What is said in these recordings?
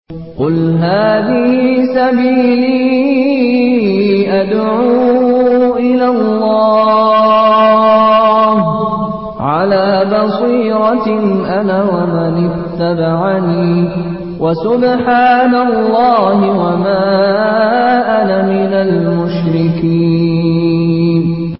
قل هذه سبيلي أدعو إلى الله على بصيرة أنا ومن اتبعني وسبحان الله وما أنا من المشركين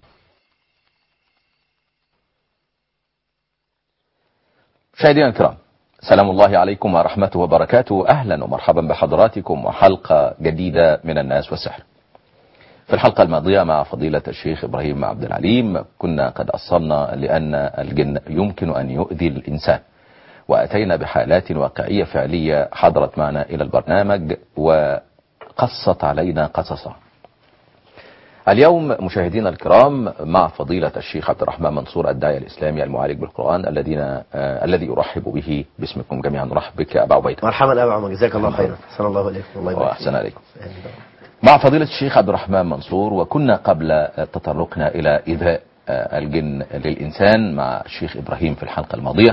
مشاهدينا الكرام سلام الله عليكم ورحمته وبركاته أهلا ومرحبا بحضراتكم وحلقة جديدة من الناس والسحر في الحلقة الماضية مع فضيلة الشيخ إبراهيم عبد العليم كنا قد أصلنا لأن الجن يمكن أن يؤذي الإنسان وأتينا بحالات واقعية فعلية حضرت معنا إلى البرنامج وقصت علينا قصصا اليوم مشاهدينا الكرام مع فضيلة الشيخ عبد الرحمن منصور الداعية الإسلامي المعالج بالقرآن الذين آه الذي أرحب به باسمكم جميعا نرحب بك يا أبا عبيدة مرحبا أبا عمر جزاك الله خيرا أحسن الله عليكم الله يبارك وأحسن عليكم مع فضيلة الشيخ عبد الرحمن منصور وكنا قبل تطرقنا إلى إيذاء الجن للإنسان مع الشيخ إبراهيم في الحلقة الماضية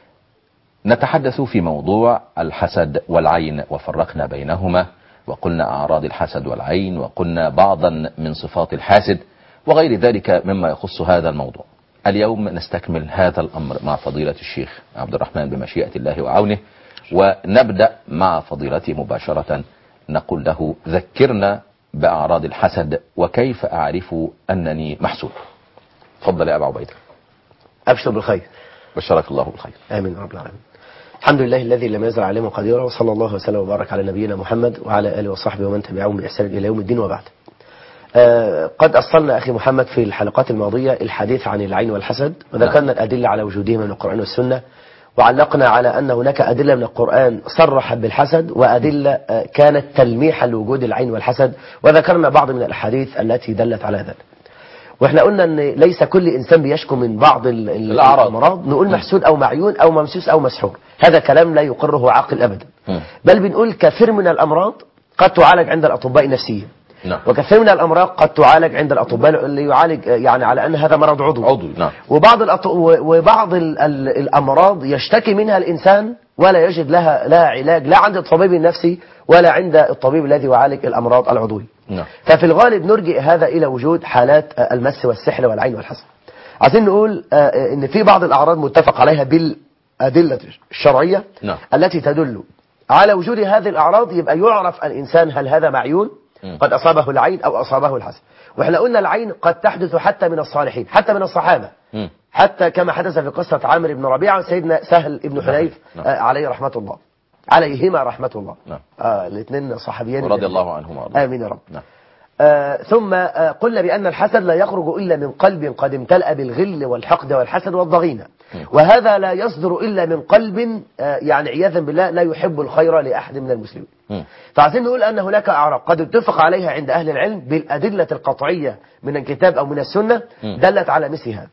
نتحدث في موضوع الحسد والعين وفرقنا بينهما وقلنا أعراض الحسد والعين وقلنا بعضا من صفات الحاسد وغير ذلك مما يخص هذا الموضوع اليوم نستكمل هذا الأمر مع فضيلة الشيخ عبد الرحمن بمشيئة الله وعونه ونبدأ مع فضيلته مباشرة نقول له ذكرنا بأعراض الحسد وكيف أعرف أنني محسود تفضل يا أبا عبيدة أبشر بالخير بشرك الله بالخير آمين رب العالمين الحمد لله الذي لم يزل عليم قديرا وصلى الله وسلم وبارك على نبينا محمد وعلى آله وصحبه ومن تبعهم بإحسان إلى يوم الدين وبعد آه قد أصلنا أخي محمد في الحلقات الماضية الحديث عن العين والحسد وذكرنا الأدلة على وجودهما من القرآن والسنة وعلقنا على أن هناك أدلة من القرآن صرحت بالحسد وأدلة آه كانت تلميحا لوجود العين والحسد وذكرنا بعض من الأحاديث التي دلت على ذلك واحنا قلنا ان ليس كل انسان بيشكو من بعض ال- ال- الأعراض. الامراض نقول محسود او معيون او ممسوس او مسحور هذا كلام لا يقره عاقل ابدا مم. بل بنقول كثير من الامراض قد تعالج عند الاطباء النفسيين نعم وكثير من الامراض قد تعالج عند الاطباء اللي يعالج يعني على ان هذا مرض عضوي عضوي نعم وبعض الأط... و- وبعض ال... ال... الامراض يشتكي منها الانسان ولا يجد لها لها علاج لا عند الطبيب النفسي ولا عند الطبيب الذي يعالج الامراض العضوية نعم ففي الغالب نرجئ هذا إلى وجود حالات آه، المس والسحر والعين والحسد عايزين نقول آه، إن في بعض الأعراض متفق عليها بالأدلة الشرعية نعم. التي تدل على وجود هذه الأعراض يبقى يعرف الإنسان هل هذا معيون مم. قد أصابه العين أو أصابه الحسد وإحنا قلنا العين قد تحدث حتى من الصالحين حتى من الصحابة مم. حتى كما حدث في قصة عامر بن ربيعة وسيدنا سهل بن حنيف نعم. آه، عليه رحمة الله عليهما رحمة الله نعم. آه الاثنين صحابيين رضي الله عنهما وأرضاهما. آمين يا رب نعم آه ثم آه قلنا بأن الحسد لا يخرج إلا من قلب قد امتلأ بالغل والحقد والحسد والضغينة وهذا لا يصدر إلا من قلب آه يعني عياذا بالله لا يحب الخير لأحد من المسلمين مم. فعايزين نقول أن هناك أعراض قد اتفق عليها عند أهل العلم بالأدلة القطعية من الكتاب أو من السنة مم. دلت على مثل هذا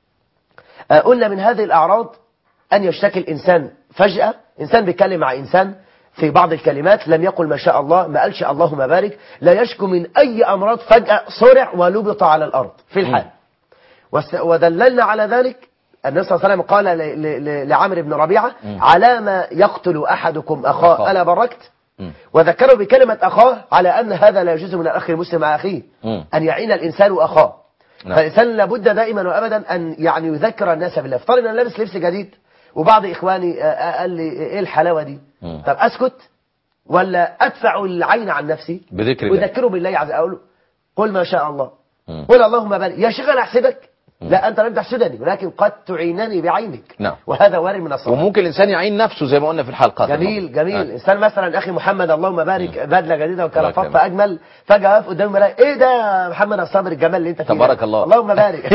آه، قلنا من هذه الأعراض أن يشتكي الإنسان فجأة إنسان بيتكلم مع إنسان في بعض الكلمات لم يقل ما شاء الله ما قالش اللهم بارك لا يشكو من أي أمراض فجأة صرع ولبط على الأرض في الحال وس- ودللنا على ذلك النبي صلى الله عليه وسلم قال ل- ل- ل- لعمرو بن ربيعة على ما يقتل أحدكم أخاه أخاه. ألا بركت مم. وذكروا بكلمة أخاه على أن هذا لا يجوز من الأخ المسلم مع أخيه مم. أن يعين الإنسان أخاه نعم. فالإنسان لابد دائما وأبدا أن يعني يذكر الناس بالله افترض أن أنا لابس لبس جديد وبعض إخواني آه، آه، قال لي إيه الحلاوة دي مم. طب أسكت ولا أدفع العين عن نفسي بذكر الله وذكره بالله عز وجل قل ما شاء الله مم. قل اللهم بارك يا شيخ أنا أحسدك لا أنت لم تحسدني ولكن قد تعينني بعينك نعم. وهذا وارد من الصلاة وممكن الإنسان يعين نفسه زي ما قلنا في الحلقات جميل الماضية. جميل آه. انسان مثلا اخي محمد اللهم بارك بدله جديده الله وكرافات يكرمك. اجمل فجاه واقف قدام المرايه ايه ده يا محمد الصابر الجمال اللي انت فيه ده؟ تبارك الله. اللهم بارك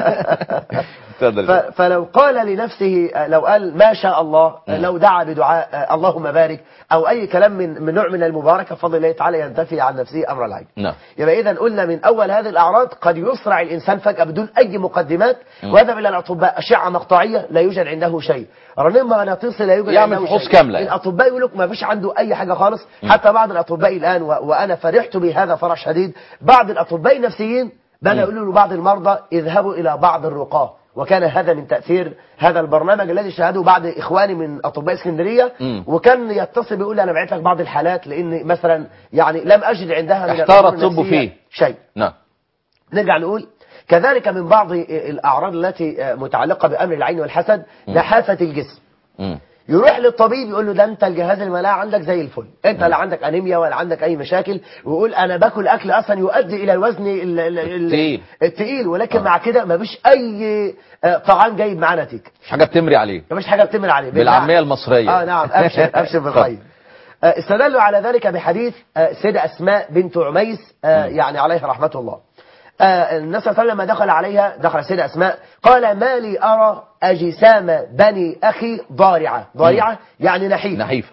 تفضل. ف- فلو قال لنفسه آه، لو قال ما شاء الله آه، لو دعا بدعاء آه، اللهم بارك او اي كلام من من نوع من المباركه بفضل الله تعالى ينتفي عن نفسه امر العين نعم يبقى اذا قلنا من اول هذه الاعراض قد يسرع الانسان فجاه بدون اي مقدمات ويذهب الى الاطباء اشعه مقطعيه لا يوجد عنده شيء رنين مغناطيسي لا يوجد يعمل عنده فحوص شيء. كاملة يعني. الاطباء يقول لك ما فيش عنده اي حاجه خالص حتى بعض الاطباء الان و... وانا فرحت بهذا فرح شديد بعض الاطباء النفسيين بل مم. يقولوا لبعض المرضى اذهبوا إلى بعض الرقاة وكان هذا من تأثير هذا البرنامج الذي شاهده بعض إخواني من أطباء اسكندرية مم. وكان يتصل بيقول لي أنا بعت لك بعض الحالات لأن مثلا يعني لم أجد عندها من احتار الأمور الطب النفسية فيه. شيء نعم نرجع نقول كذلك من بعض الأعراض التي متعلقة بأمر العين والحسد نحافة الجسم مم. يروح للطبيب يقول له ده انت الجهاز المناعي عندك زي الفل انت لا عندك انيميا ولا عندك اي مشاكل ويقول انا باكل اكل اصلا يؤدي الى الوزن ال- ال- ال- التقيل. التقيل ولكن آه. مع كده ما فيش اي آه، طعام جايب معاه نتيجه مش حاجة بتمري عليه ما فيش حاجه بتمر عليه بالعامية بالمعنى. المصرية اه نعم ابشر ابشر بالخير آه، استدلوا على ذلك بحديث آه، سيدة أسماء بنت عميس آه، يعني عليها رحمة الله آه، النبي صلى الله عليه وسلم لما دخل عليها دخل سيدة أسماء قال ما لي أرى أجسام بني أخي ضارعة ضارعة يعني نحيف نحيف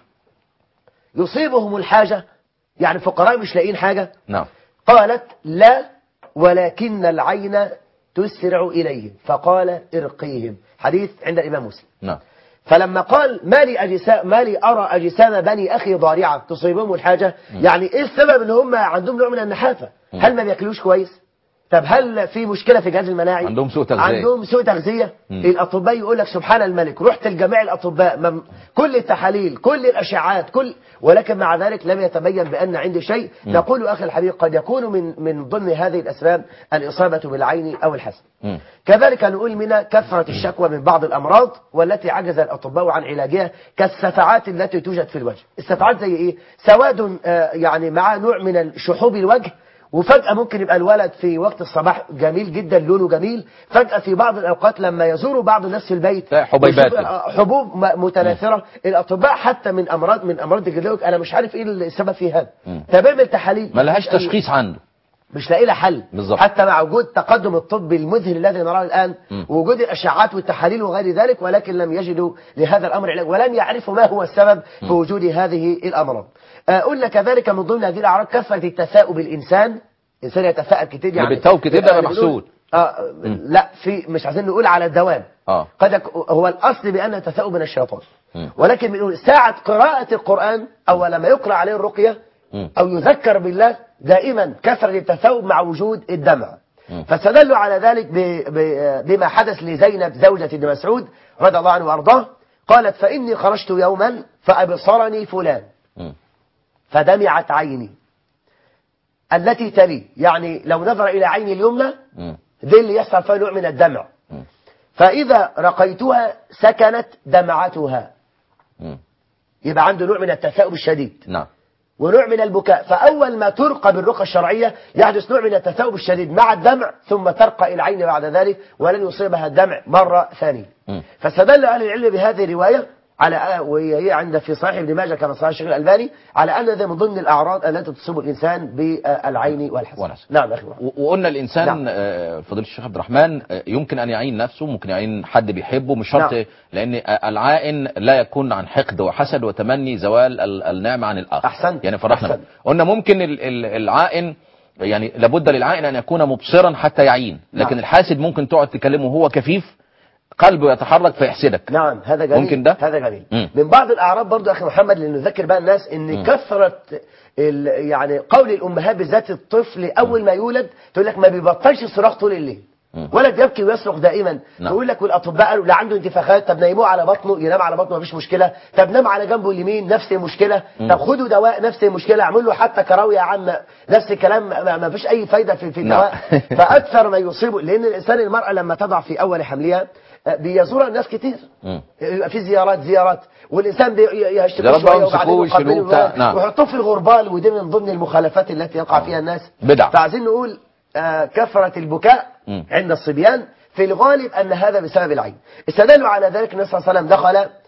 يصيبهم الحاجة يعني فقراء مش لاقيين حاجة نعم قالت لا ولكن العين تسرع إليهم فقال ارقيهم حديث عند الإمام مسلم نعم فلما قال ما لي أجسام ما لي أرى أجسام بني أخي ضارعة تصيبهم الحاجة يعني إيه السبب إن هم عندهم نوع من النحافة هل ما بياكلوش كويس طب هل في مشكلة في الجهاز المناعي عندهم سوء تغذية. عندهم سوء تغذية مم. الأطباء يقول لك سبحان الملك رحت لجميع الأطباء مم كل التحاليل كل الأشعاعات كل ولكن مع ذلك لم يتبين بأن عندي شيء نقول أخي الحبيب قد يكون من من ضمن هذه الأسباب الإصابة بالعين أو الحسد مم. كذلك نقول من كثرة الشكوى من بعض الأمراض والتي عجز الأطباء عن علاجها كالسفعات التي توجد في الوجه السفعات زي إيه؟ سواد آه، يعني مع نوع من شحوب الوجه وفجأة ممكن يبقى الولد في وقت الصباح جميل جدا لونه جميل فجأة في بعض الأوقات لما يزوروا بعض الناس في البيت تلاقي حبيبات ويشوف- كده. آه، حبوب م- متناثرة الأطباء حتى من أمراض من أمراض الجلد يقول لك أنا مش عارف إيه السبب في هذا مم. طب اعمل تحاليل ما لهاش مفيش أي- تشخيص عنده مش لاقي لها حل بالظبط. حتى مع وجود تقدم الطب المذهل الذي نراه الآن مم. ووجود الأشعاعات والتحاليل وغير ذلك ولكن لم يجدوا لهذا الأمر علاج ولم يعرفوا ما هو السبب في وجود هذه الأمراض آه، قلنا كذلك من ضمن هذه الأعراض كثرة التثاؤب الإنسان الإنسان يتثاءب كتير يعني بيتثاؤب كتير ده يعني يبقى بنقول- محسود. آه لا في مش عايزين نقول على الدوام اه قد يك- هو الأصل بأن التثاؤب من الشيطان مم. ولكن بنقول ساعة قراءة القرآن أو لما يقرأ عليه الرقية مم. أو يذكر بالله دائما كثرة التثاؤب مع وجود الدمع مم. فاستدلوا على ذلك ب... ب... بما حدث لزينب زوجة ابن مسعود رضي الله عنه وأرضاه قالت فإني خرجت يوما فأبصرني فلان مم. فدمعت عيني التي تلي يعني لو نظر إلى عيني اليمنى مم. دي اللي يحصل فيها نوع من الدمع مم. فإذا رقيتها سكنت دمعتها مم. يبقى عنده نوع من التثاؤب الشديد نعم ونوع من البكاء فأول ما ترقى بالرقى الشرعية يحدث نوع من التثاؤب الشديد مع الدمع ثم ترقى العين بعد ذلك ولن يصيبها الدمع مرة ثانية مم. فاستدل أهل العلم بهذه الرواية على وهي عند في صحيح ابن ماجه كما صحيح الشيخ الألباني على أن ذا من ضمن الأعراض التي تصيب الإنسان بالعين والحسد والحسد. نعم أخي محمد. و- وقلنا الانسان نعم. آه، فضيله الشيخ عبد الرحمن آه، يمكن ان يعين نفسه ممكن يعين حد بيحبه مش شرط نعم. لان آه، العائن لا يكون عن حقد وحسد وتمني زوال ال- النعمه عن الاخر أحسنت. يعني فرحنا أحسنت. بك. قلنا ممكن ال- ال- العائن يعني لابد للعائن ان يكون مبصرا حتى يعين لكن نعم. الحاسد ممكن تقعد تكلمه وهو كفيف قلبه يتحرك فيحسدك نعم هذا جميل ممكن ده؟ هذا جميل مم. من بعض الاعراض برضو يا اخي محمد لنذكر بقى الناس ان كثره ال- يعني قول الامهات بالذات الطفل اول ما يولد تقول لك ما بيبطلش صراخ طول الليل مم. ولد يبكي ويصرخ دائما نعم. يقول لك والاطباء قالوا لا عنده انتفاخات طب نيموه على بطنه ينام على بطنه مفيش مشكله طب نام على جنبه اليمين نفس المشكله طب خدوا دواء نفس المشكله اعمل له حتى كراويه يا عم نفس الكلام ما ما فيش اي فايده في في نعم. الدواء فاكثر ما يصيبه لان الانسان المراه لما تضع في اول حملها آه، بيزورها الناس كتير مم. يبقى في زيارات زيارات والانسان بيشتكي زيارات بقى شويه يمسكوه وبعدين ويشيلوه يقبلوا بتاع- بقى نعم. ويحطوه في الغربال ودي من ضمن المخالفات التي يقع فيها الناس بدع. فعايزين نقول آه، كثره البكاء مم. عند الصبيان في الغالب ان هذا بسبب العين استدلوا على ذلك النبي صلى الله عليه وسلم دخل آه،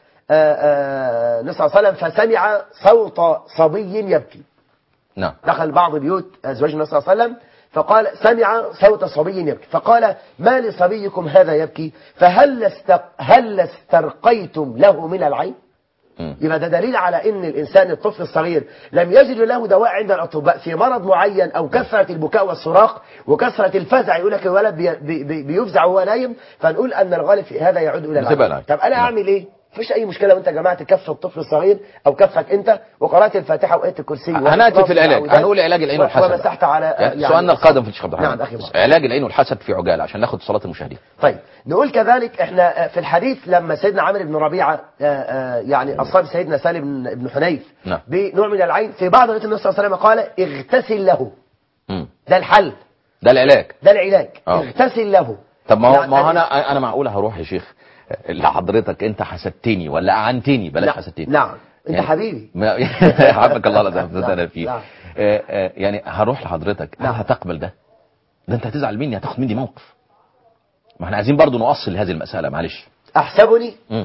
آه، النبي صلى الله عليه وسلم فسمع صوت صبي يبكي نعم دخل بعض بيوت أزواج النبي صلى الله عليه وسلم فقال سمع صوت صبي يبكي فقال ما لصبيكم هذا يبكي فهل است... هل استرقيتم له من العين مم. يبقى ده دليل على ان الانسان الطفل الصغير لم يجد له دواء عند الاطباء في مرض معين او كثره البكاء والصراخ وكثره الفزع يقول لك الولد بي بي بي بيفزع وهو نايم فنقول ان الغالب في هذا يعود الى بتبقى العين العين. طب انا نعم. اعمل ايه مفيش اي مشكله وانت جمعت كف الطفل الصغير او كفك انت وقرات الفاتحه وايه الكرسي هناتي في العلاج هنقول علاج العين والحسد ومسحت على يعني سؤالنا القادم في الشيخ عبد الرحمن نعم اخي محمد. علاج العين والحسد في عجاله عشان ناخد صلاه المشاهدين طيب نقول كذلك احنا آه، في الحديث لما سيدنا عامر بن ربيعه آه، آه، يعني اصاب سيدنا سالم بن- بن حنيف نعم. بنوع من العين في بعض روايات النبي صلى الله عليه وسلم قال اغتسل له مم. ده الحل ده العلاج ده العلاج آه. اغتسل له طب ما هو يعني ما هو أنا- انا انا معقول هروح يا شيخ لحضرتك انت حسدتني ولا اعنتني بلاش نعم. حسدتني نعم. أنت حبيبي. ما- يحبك الله لا نعم. تحسد انا فيه نعم. آه، آه، يعني هروح لحضرتك هل نعم. هتقبل ده؟ ده انت هتزعل مني هتاخد مني موقف ما احنا عايزين برضو نؤصل لهذه المساله معلش احسبني مم.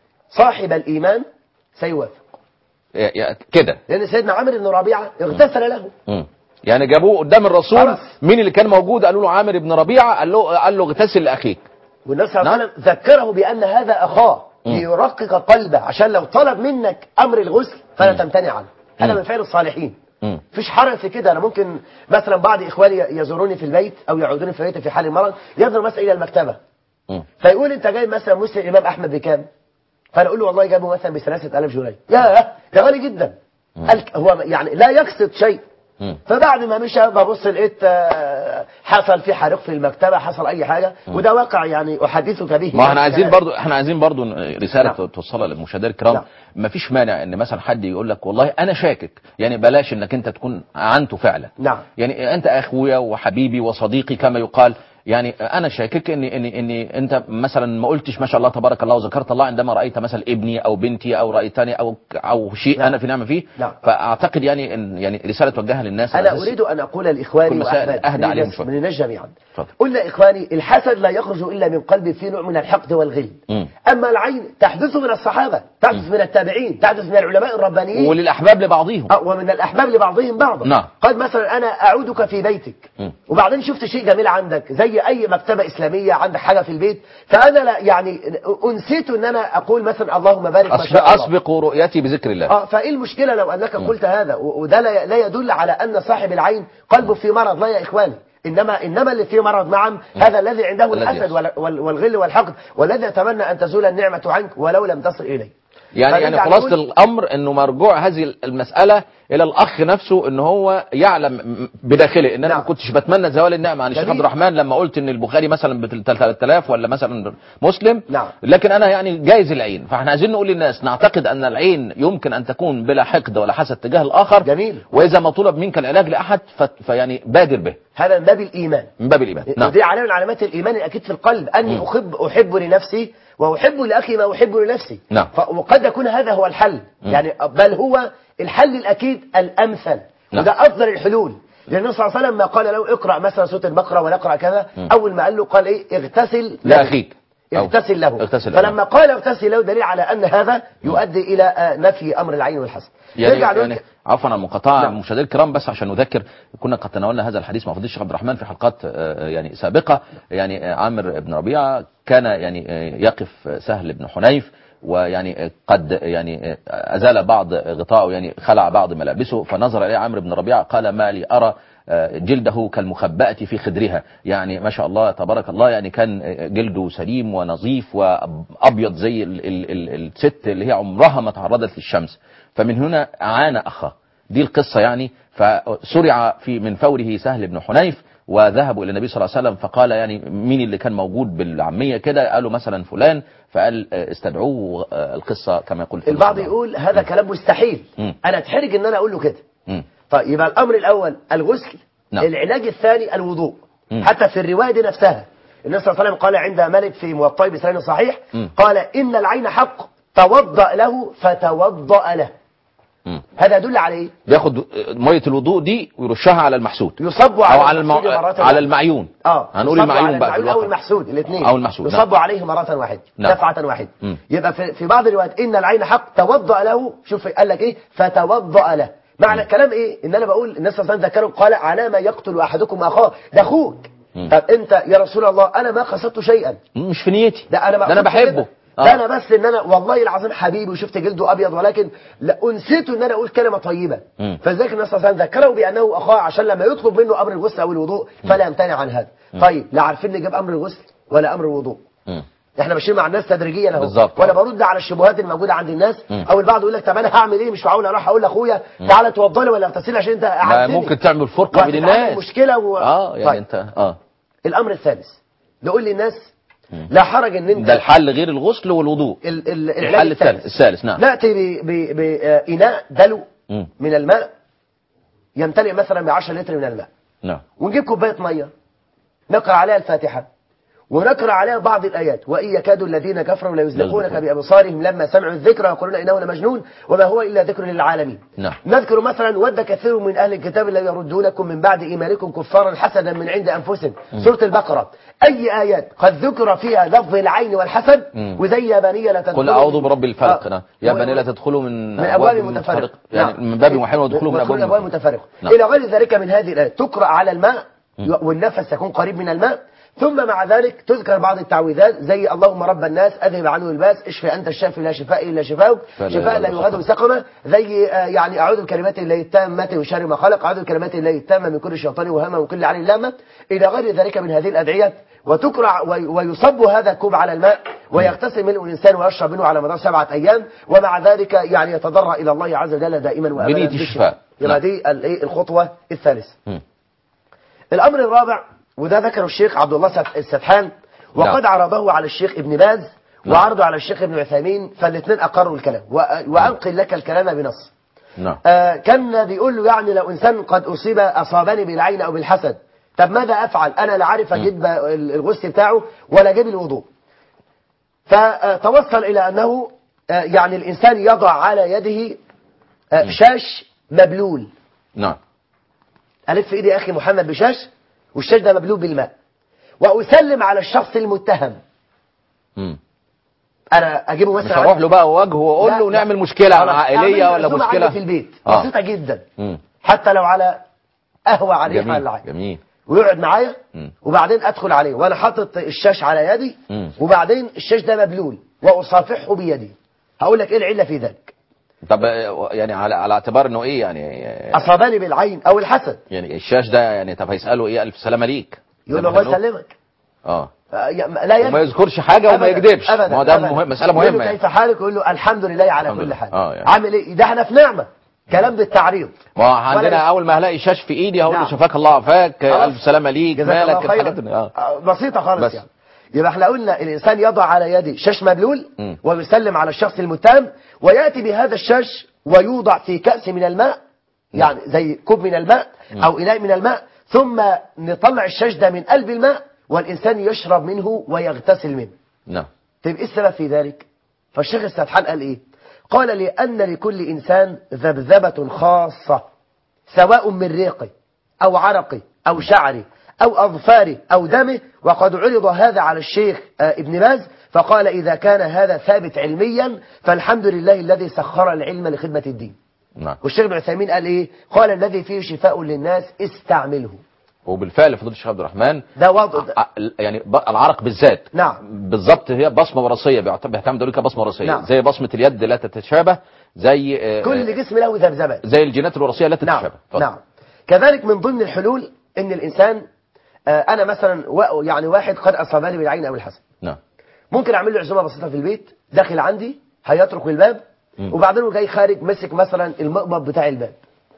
صاحب الايمان سيوافق يا- يا- كده لان سيدنا عامر بن ربيعه اغتسل له مم. يعني جابوه قدام الرسول خلاص. مين اللي كان موجود قالوا له عامر بن ربيعه قال له قال له اغتسل لاخيك والنبي صلى الله عليه نعم. وسلم ذكره بان هذا اخاه ليرقق قلبه عشان لو طلب منك امر الغسل فلا تمتنع عنه هذا مم. من فعل الصالحين مم. فيش حرج في كده انا ممكن مثلا بعض اخواني يزوروني في البيت او يعودوني في البيت في حال المرض ينظر مثلا الى المكتبه مم. فيقول انت جايب مثلا مسلم الامام احمد بكام فانا اقول له والله جابه مثلا ب 3000 جنيه يا ده غالي جدا قال هو يعني لا يقصد شيء مم. فبعد ما مشى ببص لقيت آه، حصل في حريق في المكتبه حصل اي حاجه وده واقع يعني احدثك به ما احنا عايزين كلام. برضو احنا عايزين برضو رساله نعم. توصلها للمشاهدين الكرام نعم. ما فيش مانع ان مثلا حد يقول لك والله انا شاكك يعني بلاش انك انت تكون عنته فعلا نعم. يعني انت اخويا وحبيبي وصديقي كما يقال يعني انا شاكك ان ان ان انت مثلا ما قلتش ما شاء الله تبارك الله وذكرت الله عندما رايت مثلا ابني او بنتي او رايتني او او شيء نعم. انا في نعمه فيه نعم. فاعتقد يعني ان يعني رساله توجهها للناس على انا أساس- اريد ان اقول لاخواني كل مسائل واحبابي أهدى من عليهم الناس- شوية. من الناس جميعا اتفضل. قلنا اخواني الحسد لا يخرج الا من قلب فيه نوع من الحقد والغل مم. اما العين تحدث من الصحابه تحدث من التابعين تحدث من العلماء الربانيين وللاحباب لبعضهم آه، ومن الاحباب لبعضهم بعضا نعم. قد مثلا انا اعودك في بيتك مم. وبعدين شفت شيء جميل عندك زي اي مكتبه اسلاميه عندك حاجه في البيت فانا لا يعني انسيت ان انا اقول مثلا اللهم بارك ما شاء أسبق, الله اسبق رؤيتي بذكر الله اه فايه المشكله لو انك قلت هذا و- وده لا لا يدل على ان صاحب العين قلبه في مرض لا يا اخواني انما انما اللي فيه مرض نعم هذا الذي عنده الذي الحسد يحصل. وال- وال- والغل والحقد والذي يتمنى ان تزول النعمه عنك ولو لم تصل اليه يعني يعني فنرجع خلاصة نقول- الأمر أنه مرجوع هذه المسألة إلى الأخ نفسه أنه هو يعلم بداخله أن أنا نعم. ما كنتش بتمنى زوال النعمة عن الشيخ جميل. عبد الرحمن لما قلت أن البخاري مثلا ب 3000 ولا مثلا مسلم نعم. لكن أنا يعني جايز العين فاحنا عايزين نقول للناس نعتقد أن العين يمكن أن تكون بلا حقد ولا حسد تجاه الآخر جميل. وإذا ما طلب منك العلاج لأحد ف- فيعني بادر به هذا من باب الايمان من باب الإيمان نعم ودي علامه من علامات الايمان الاكيد في القلب اني احب احب لنفسي واحب لاخي ما احب لنفسي نعم. ف- وقد يكون هذا هو الحل يعني بل هو الحل الاكيد الامثل نعم. وده افضل الحلول لان النبي صلى الله عليه وسلم ما قال له اقرا مثلا سوره البقره ولا اقرا كذا اول ما قال له قال ايه اغتسل له. لأخيك أو- اغتسل له اغتسل له. فلما قال اغتسل له دليل على ان هذا يؤدي الى آه، نفي امر العين والحسد يعني نرجع نقول- يعني عفوا عن المقاطعه نعم. مشاهدينا الكرام بس عشان نذكر كنا قد تناولنا هذا الحديث مع فضيله الشيخ عبد الرحمن في حلقات آه، يعني سابقه يعني آه، عامر بن ربيعه كان يعني آه، يقف سهل بن حنيف ويعني آه، قد يعني آه، ازال بعض غطاءه يعني خلع بعض ملابسه فنظر اليه عامر بن ربيعه قال ما لي ارى آه، جلده كالمخبأة في خدرها يعني ما شاء الله تبارك الله يعني كان آه، جلده سليم ونظيف وأبيض زي ال ال ال الست اللي هي عمرها ما تعرضت للشمس فمن هنا عانى أخاه دي القصة يعني فسرع في من فوره سهل بن حنيف وذهبوا إلى النبي صلى الله عليه وسلم فقال يعني مين اللي كان موجود بالعامية كده قالوا مثلا فلان فقال آه، استدعوه آه، القصة كما يقول في البعض المصنع. يقول هذا كلام مستحيل مم. انا اتحرج ان انا اقول له كده مم. طيب يبقى الامر الاول الغسل نعم. العلاج الثاني الوضوء مم. حتى في الروايه دي نفسها النبي صلى الله عليه وسلم قال عند مالك في موطئ بسناد صحيح مم. قال ان العين حق توضأ له فتوضأ له مم. هذا يدل على ايه بياخد مية الوضوء دي ويرشها على المحسود يصب او على على المع... المحسود مرة على واحدة. المعيون اه هنقول يصب المعيون على بقى في المعيون او الواقع. المحسود الاثنين أو المحسود، يصب نعم. عليه مرة واحدة نعم. دفعة واحدة مم. يبقى في, في بعض الروايات ان العين حق توضأ له شوف قال لك ايه فتوضأ له معنى الكلام ايه ان انا بقول الناس صلى الله عليه وسلم ذكروا قال على ما يقتل احدكم اخاه ده اخوك مم. طب انت يا رسول الله انا ما قصدت شيئا مش في نيتي ده انا ما ده انا أقصدش بحبه كده. آه. ده انا بس ان انا والله العظيم حبيبي وشفت جلده ابيض ولكن لا انسيت ان انا اقول كلمه طيبه مم. فذلك النبي صلى الله عليه وسلم ذكره بانه اخاه عشان لما يطلب منه امر الغسل او الوضوء فلا يمتنع عن هذا طيب لا عارفين نجيب امر الغسل ولا امر الوضوء مم. احنا ماشيين مع الناس تدريجيا اهو بالظبط. وانا برد على الشبهات الموجوده عند الناس مم. او البعض يقول لك طب انا هعمل ايه مش معقول اروح اقول لاخويا تعالى توضى لي ولا اغتسل عشان انت ما قعدتني ممكن تعمل فرقه بين وهتتعمل الناس مشكله و... اه يعني طيب. انت اه الامر الثالث نقول للناس لا حرج ان انت ده الحل غير الغسل والوضوء ال- ال- العلاج الحل الثالث الثالث نعم ناتي باناء دلو مم. من الماء يمتلئ مثلا ب 10 لتر من الماء نعم ونجيب كوبايه ميه نقرا عليها الفاتحه ونقرا عليها بعض الايات وان يكاد الذين كفروا ليزلقونك يزلقون. بابصارهم لما سمعوا الذكر ويقولون انه لمجنون وما هو الا ذكر للعالمين نعم. نذكر مثلا ود كثير من اهل الكتاب الذين يردونكم من بعد ايمانكم كفارا حسدا من عند انفسهم سوره البقره اي ايات قد ذكر فيها لفظ العين والحسد مم. وزي يا بني لا تدخلوا قل اعوذ برب الفلق آه. نعم. يا و- بني لا تدخلوا من من ابواب متفرقه يعني نعم. من باب واحد وادخلوا من وادخلوا ابواب متفرقه نعم. الى غير ذلك من هذه الايات تقرا على الماء والنفس يكون قريب من الماء ثم مع ذلك تذكر بعض التعويذات زي اللهم رب الناس اذهب عنه الباس اشفي انت الشافي لا شفاء الا شفاؤك فلا شفاء لا يغادر يغادر سقما زي آه، يعني اعوذ بكلمات الله التامه من شر ما خلق اعوذ بكلمات الله التامه من كل شيطان وهمه وكل عين لامه الى غير ذلك من هذه الادعيه وتكرع وي- ويصب هذا الكوب على الماء ويغتسل منه الانسان ويشرب منه على مدار سبعه ايام ومع ذلك يعني يتضرع الى الله عز وجل دائما وابدا بنية بالشفاء. الشفاء. يبقى نعم. دي الإيه؟ الخطوه الثالثه مم. الامر الرابع وده ذكره الشيخ عبد الله السف- السفحان وقد نعم. عرضه على الشيخ ابن باز نعم. وعرضه على الشيخ ابن عثيمين فالاثنين اقروا الكلام وأ- وانقل لك الكلام بنص نعم آه كان بيقول له يعني لو انسان قد اصيب اصابني بالعين او بالحسد طب ماذا افعل انا لا عارف اجيب ال- الغسل بتاعه ولا اجيب الوضوء فتوصل الى انه آه يعني الانسان يضع على يده آه شاش مبلول نعم ألف إيدي يا أخي محمد بشاش والشاش ده مبلول بالماء وأسلم على الشخص المتهم مم. أنا أجيبه مش مثلا هروح له بقى واجهه واقول لا، له لا. نعمل مشكله خلاص، عائليه أعمل ولا عزومة مشكله عندي في البيت آه. بسيطة جدا مم. حتى لو على قهوة عليه جميل ولا حاجة جميل ويقعد معايا مم. وبعدين أدخل عليه وأنا حاطط الشاش على يدي مم. وبعدين الشاش ده مبلول وأصافحه بيدي هقول لك إيه العلة في ذلك طب آه، يعني على على اعتبار انه ايه يعني آه، أصابني بالعين أو الحسد يعني الشاش ده يعني طب هيساله ايه الف سلامه ليك يقول زي له ما الله كانوا- يسلمك اه آه، يا- لا يكذب وما يذكرش حاجه وما أبداً، يكذبش أبداً، ما هو ده أبداً. مهم مساله يقول له مهمه كيف يعني. حالك يقول له الحمد لله على الحمد كل لله. حال آه، يعني. عامل ايه ده احنا في نعمه كلام بالتعريض ما هو عندنا ولا- اول ما هلاقي شاش في ايدي هقول له نعم. شفاك الله عافاك خلاص. الف سلامه ليك جزاك مالك الله خيرا الحاجات دي اه آه، بسيطه خالص بس. يعني يبقى احنا قلنا الانسان يضع على يده شاش مبلول مم. ويسلم على الشخص المتهم وياتي بهذا الشاش ويوضع في كاس من الماء يعني زي كوب من الماء او اناء من الماء ثم نطلع الشاش ده من قلب الماء والانسان يشرب منه ويغتسل منه نعم طيب ايه السبب في ذلك فالشيخ السدحان قال ايه قال لان لكل انسان ذبذبه خاصه سواء من ريقه او عرقه او شعره او اظفاره او دمه وقد عرض هذا على الشيخ آه، ابن باز فقال اذا كان هذا ثابت علميا فالحمد لله الذي سخر العلم لخدمه الدين نعم والشيخ ابن عثيمين قال ايه قال الذي فيه شفاء للناس استعمله وبالفعل فضيله الشيخ عبد الرحمن ده وضع ده. ع- يعني ب- العرق بالذات نعم. بالظبط هي بصمه وراثيه بيعت- بيعتمدوا عليها كبصمه وراثيه نعم. زي بصمه اليد لا تتشابه زي آه، كل جسم له ذبذبات زي الجينات الوراثيه لا نعم تتشابه اتفضل. نعم كذلك من ضمن الحلول ان الانسان آه، انا مثلا و- يعني واحد قد اصابني بالعين او الحسد نعم ممكن اعمل له عزومه بسيطه في البيت داخل عندي هيترك الباب مم. وبعدين هو جاي خارج مسك مثلا المقبض بتاع الباب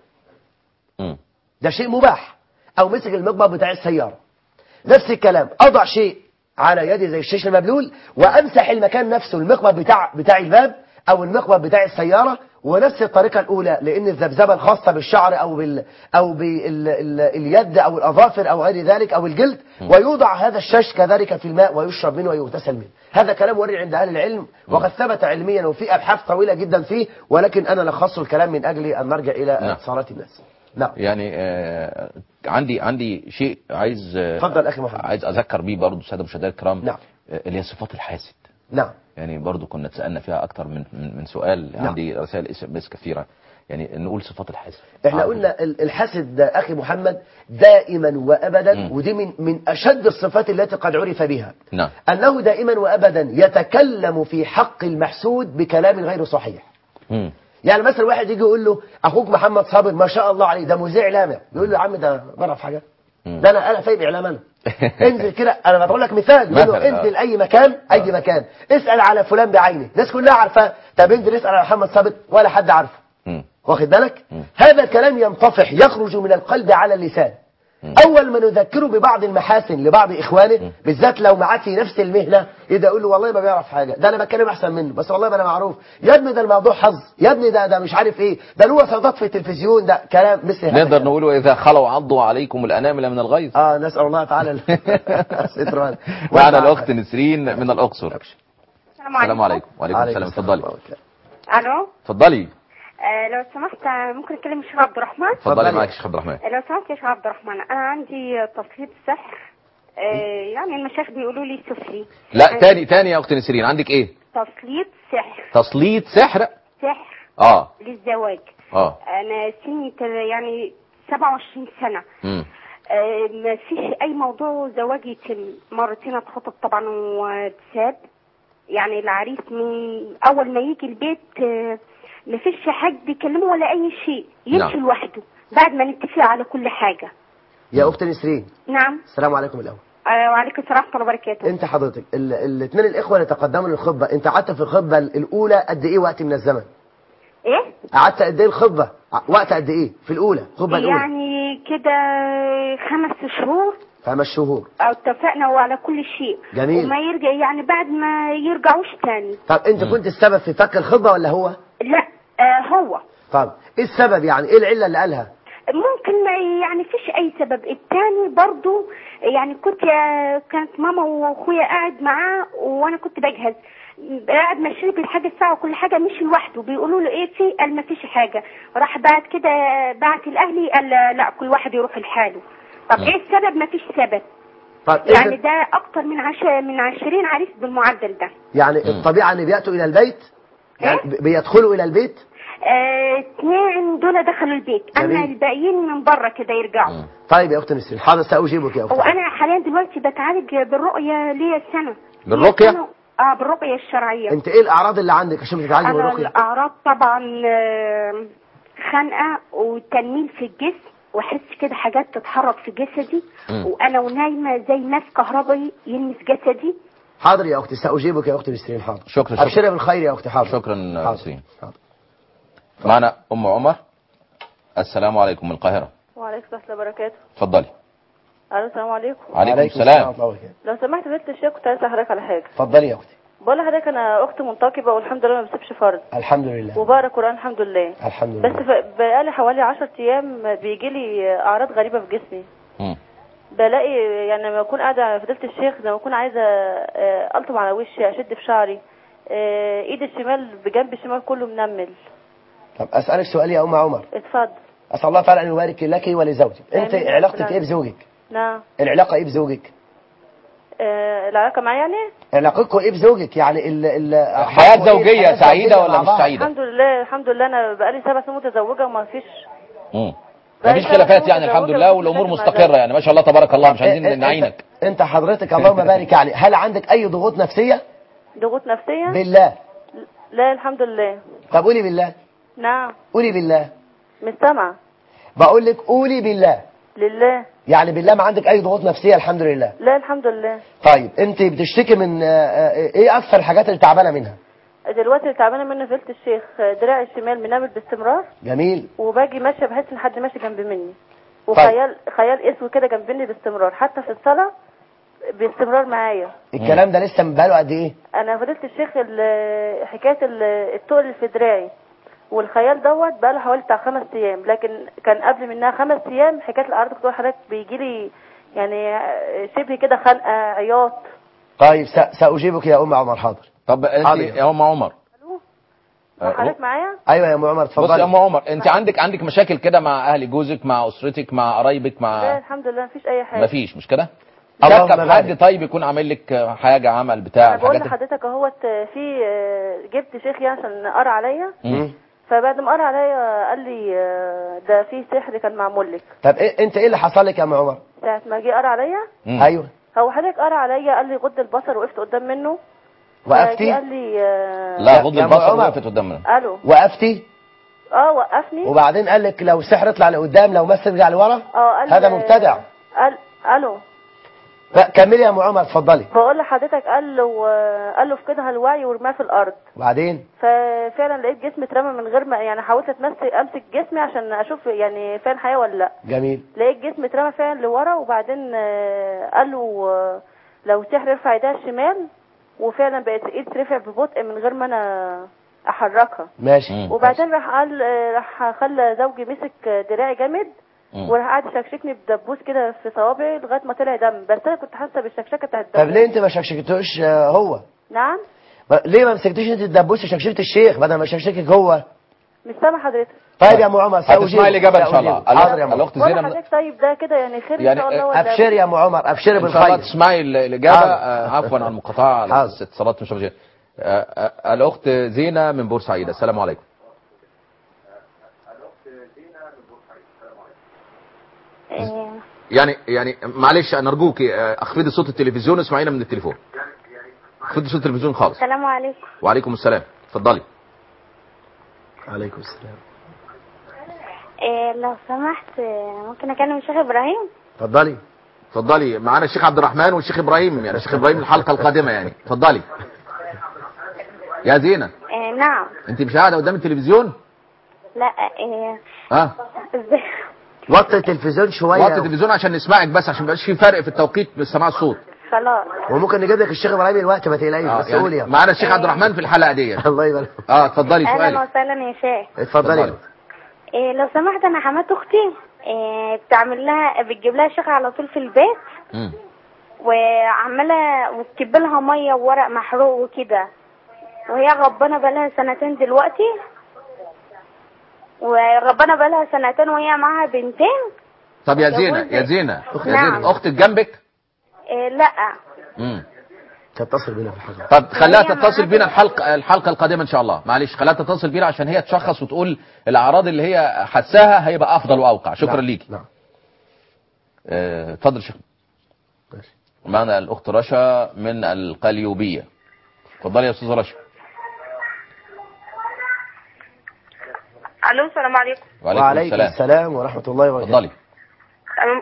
مم. ده شيء مباح او مسك المقبض بتاع السياره نفس الكلام اضع شيء على يدي زي الشيش المبلول وامسح المكان نفسه المقبض بتاع بتاع الباب او المقبض بتاع السياره ونفس الطريقه الاولى لان الذبذبه الخاصه بالشعر او بال او باليد او الاظافر او غير ذلك او الجلد ويوضع هذا الشاش كذلك في الماء ويشرب منه ويغتسل منه هذا كلام ورد عند اهل العلم وقد ثبت علميا وفي ابحاث طويله جدا فيه ولكن انا لخصت الكلام من اجل ان نرجع الى نعم. اتصالات الناس نعم يعني آه عندي عندي شيء عايز آه اتفضل اخي محمد عايز اذكر بيه برضه الساده المشاهدين الكرام نعم. آه، اللي هي صفات الحاسد نعم يعني برضو كنا اتسالنا فيها اكتر من من, من سؤال نعم. عندي رسائل اس ام اس كثيره يعني نقول صفات الحاسد احنا آه. قلنا ال- الحسد ده اخي محمد دائما وابدا مم. ودي من من اشد الصفات التي قد عرف بها نعم انه دائما وابدا يتكلم في حق المحسود بكلام غير صحيح مم. يعني مثلا واحد يجي يقول له اخوك محمد صابر ما شاء الله عليه ده مذيع لامع يقول له يا عم ده بعرف حاجه مم. ده انا انا فاهم اعلام انا انزل كده انا بقول لك مثال يقول له مثلاً، انزل آه. اي مكان اي مكان اسال على فلان بعينه الناس كلها عارفاه طب انزل اسال على محمد ثابت ولا حد عارفه مم. واخد بالك مم. هذا الكلام ينطفح يخرج من القلب على اللسان اول ما نذكره ببعض المحاسن لبعض اخوانه بالذات لو معاه في نفس المهنه يبدا يقول له والله ما بيعرف حاجه ده انا بتكلم احسن منه بس والله ما انا معروف يا ابني ده الموضوع حظ يا ابني ده ده مش عارف ايه ده له وساطات في التلفزيون ده كلام مثل هذا نقدر الكلام. نقول واذا خلوا عضوا عليكم الانامل من الغيظ اه نسال الله تعالى ال- ستر هذا. معنا الاخت نسرين من الاقصر السلام السلام عليكم وعليكم السلام اتفضلي الو اتفضلي آه لو سمحت آه، ممكن اكلم الشيخ عبد الرحمن اتفضلي اتفضلي. معاك يا شيخ عبد الرحمن آه، لو سمحت يا شيخ عبد الرحمن انا عندي تسليط سحر آه يعني المشايخ بيقولوا لي سفلي لا آه، تاني تاني يا اخت نسرين عندك ايه تسليط سحر تسليط سحر سحر اه للزواج اه انا سني تل- يعني 27 سنه امم آه ما فيش اي موضوع زواج يتم مرتين اتخطب طبعا واتساب يعني العريس من اول ما يجي البيت آه ما فيش حد يكلمه ولا اي شيء يمشي نعم. لوحده بعد ما نتفق على كل حاجه يا اخت نسرين نعم السلام عليكم الاول آه وعليكم السلام ورحمه الله وبركاته انت حضرتك الاثنين الاخوه اللي تقدموا للخطبه انت قعدت في الخطبه الاولى قد ايه وقت من الزمن ايه قعدت قد ايه الخطبه ع- وقت قد ايه في الاولى الخطبه الاولى يعني كده خمس شهور خمس شهور او اتفقنا على كل شيء جميل. وما يرجع يعني بعد ما يرجعوش تاني طب انت كنت السبب في فك الخطبه ولا هو لا آه هو طب ايه السبب يعني ايه العله اللي قالها ممكن ما- يعني فيش اي سبب التاني برضو يعني كنت كانت ماما واخويا قاعد معاه وانا كنت بجهز قاعد ماشي بالحاجه الساعه وكل حاجه مش لوحده بيقولوا له ايه في قال ما فيش حاجه راح بعد كده بعت الاهلي قال لا كل واحد يروح لحاله طب ايه السبب ما فيش سبب طب يعني انت ده اكتر من عش... من 20 عريس بالمعدل ده يعني الطبيعه ان بياتوا الى البيت يعني إيه؟ ب- بيدخلوا الى البيت آه، اثنين دول دخلوا البيت اما جميل. الباقيين من بره كده يرجعوا مم. طيب يا اخت نسرين حاضر ساجيبك يا اخت وانا حاليا دلوقتي بتعالج بالرؤيه ليا سنه بالرقية؟ ليا سنة- اه بالرقيه الشرعيه انت ايه الاعراض اللي عندك عشان بتتعالجي انا بالرقيه الاعراض طبعا آه، خنقه وتنميل في الجسم واحس كده حاجات تتحرك في جسدي مم. وانا ونايمه زي ماس كهربائي يلمس جسدي حاضر يا اختي ساجيبك يا اخت نسرين حاضر شكرا، شكرا. ابشري بالخير يا اختي حاضر شكرا حاضر. نسرين حاضر. معنا ام عمر السلام عليكم من القاهره وعليكم السلام ورحمة الله وبركاته اتفضلي الو السلام عليكم عليكم ورحمة السلام الله وبركاته. لو سمحت فضيلة الشيخ كنت عايزة حضرتك على حاجة اتفضلي يا اختي بقول لحضرتك انا اخت منتقبة والحمد لله ما بسيبش فرض الحمد لله وبقرا قرآن الحمد لله الحمد بس لله ف- بقالي حوالي 10 ايام بيجي لي اعراض غريبة في جسمي مم. بلاقي يعني لما اكون قاعدة فضيلة الشيخ لما اكون عايزة آه، الطم على وشي اشد في شعري آه، ايدي الشمال بجنب الشمال كله منمل طب اسالك سؤال يا ام عمر اتفضل اسال الله تعالى ان يبارك لك ولزوجك انت آمين. علاقتك ربنا ايه بزوجك نعم العلاقه ايه بزوجك آه، العلاقة معايا يعني علاقتكم ايه بزوجك يعني ال ال حياة حقه إيه زوجية الحياة سعيدة الزوجية ولا مع مش بعض؟ سعيدة؟ الحمد لله الحمد لله انا بقالي سبع سنين متزوجة وما فيش مم. بقى مفيش سنة خلافات متزوجة يعني الحمد لله ومفيش والامور مشاكل مع مستقره ذلك. يعني ما شاء الله تبارك الله مش إيه- إيه- عايزين نعينك انت, انت حضرتك اللهم بارك يعني هل عندك اي ضغوط نفسيه ضغوط نفسية بالله لا الحمد لله طب قولي بالله نعم قولي بالله مش سامعة بقول لك قولي بالله لله يعني بالله ما عندك اي ضغوط نفسيه الحمد لله لا الحمد لله طيب انت بتشتكي من آه، آه، ايه اكثر الحاجات اللي تعبانه منها دلوقتي اللي تعبانة منه فيلة الشيخ دراعي الشمال منامل باستمرار جميل وباجي ماشية بحس ان حد ماشي جنب مني وخيال خيال اسود كده جنب مني باستمرار حتى في الصلاة باستمرار معايا الكلام ده لسه من بقاله قد ايه انا فضلت الشيخ ال- حكاية ال- التقل اللي في دراعي والخيال دوت بقى له حوالي بتاع خمس ايام لكن كان قبل منها خمس ايام حكايه الاعراض كنت بقول لحضرتك بيجي لي يعني شبه كده خنقه عياط طيب س- ساجيبك يا ام عمر حاضر طب انت حاضر. يا ام عمر آه، حضرتك معايا ايوه يا ام عمر بص يا اتفضلي ام عمر انت عندك عندك مشاكل كده مع اهل جوزك مع اسرتك مع قرايبك لا مع الحمد لله مفيش اي حاجه مفيش مش كده اللهم شك في حد بارك. طيب يكون عامل لك حاجه عمل بتاع انا بقول الحاجات لحضرتك اهوت في جبت شيخ يعني عشان قرا عليا مم. فبعد ما قرا عليا قال لي آه، ده في سحر كان معمول لك طب إيه انت ايه اللي حصل لك يا ام عمر ساعه ما جه قرا عليا مم. ايوه هو حضرتك قرا عليا قال لي غض البصر وقفت قدام منه وقفتي فجه قال لي آه، لا يا- غض يا أم البصر عمر. وقفت قدامنا الو وقفتي اه وقفني وبعدين قال لك لو سحر اطلع لقدام لو مس ارجع لورا اه قال هذا مبتدع قال الو كملي يا ام عمر اتفضلي بقول لحضرتك قال له قال له فقدها الوعي ورماه في الارض وبعدين ففعلا لقيت جسمي اترمى من غير ما يعني حاولت اتمسك امسك جسمي عشان اشوف يعني فعلا حياه ولا لا جميل لقيت جسمي اترمى فعلا لورا وبعدين آه، قال له آه، لو سحر ارفع ايديها الشمال وفعلا بقت ايد ترفع ببطء من غير ما انا احركها ماشي مم. وبعدين راح قال آه، راح خلى زوجي مسك دراعي جامد مم. وراح قعد يشكشكني بدبوس كده في صوابعي لغايه ما طلع دم بس انا كنت حاسه بالشكشكه بتاعت الدم طب ليه انت ما شكشكتوش آه، هو نعم ما- ليه ما مسكتيش انت الدبوس شكشكت الشيخ بدل ما شكشكك هو مش سامع حضرتك طيب يا ام عمر هتسمعي الإجابة إن شاء الله سأجيبك. حاضر يا ام عمر. الأخت ولا زينب حضرتك طيب ده كده يعني خير يعني ان شاء الله ولا ابشري يا ام عمر ابشري ان شاء الله بالخير تسمعي ال- الإجابة حاضر. آه، عفوا عن المقاطعة على حاضر. أساس اتصالات مش رجال. آه، آه، الأخت زينة من بورسعيد السلام عليكم آه، يعني يعني معلش انا ارجوك آه، اخفضي صوت التلفزيون واسمعينا من التليفون اخفضي صوت التلفزيون خالص السلام عليكم وعليكم السلام اتفضلي عليكم السلام آه، لو سمحت آه، ممكن اكلم الشيخ ابراهيم اتفضلي اتفضلي معانا الشيخ عبد الرحمن والشيخ ابراهيم يعني الشيخ ابراهيم الحلقه القادمه يعني اتفضلي يا زينه آه، نعم انت مش قاعده قدام التلفزيون لا آه، ها ازاي وطي التلفزيون شويه وطي التلفزيون عشان نسمعك بس عشان ما يبقاش في فرق في التوقيت بسماع الصوت خلاص وممكن نجيب لك الشيخ ابراهيم الوقت ما تقلقيش آه، بس قول يعني يا معانا الشيخ عبد الرحمن في الحلقه دي الله يبارك اه اتفضلي اهلا سؤالك وسهلا يا شيخ اتفضلي اتفضلي. إيه لو سمحت انا حمات اختي إيه بتعمل لها بتجيب لها شيخ على طول في البيت مم. وعماله وتكب لها ميه وورق محروق وكده وهي غضبانه بقالها سنتين دلوقتي وربنا بقالها سنتين وهي معاها بنتين طب يا يا زينه ولدي. يا زينه يا نعم. زينه اختك جنبك إيه لا مم. تتصل بينا في الحلقه طب خليها هي تتصل معاها- بينا الحلقه الحلقه القادمه ان شاء الله معلش خليها تتصل بينا عشان هي تشخص وتقول الاعراض اللي هي حساها هيبقى افضل واوقع شكرا نعم. ليكي نعم آه، اتفضل يا شيخ ماشي. معنا الاخت رشا من القليوبيه اتفضلي يا استاذه رشا الو السلام عليكم وعليكم, وعليكم السلام السلام ورحمه الله وبركاته اتفضلي أم-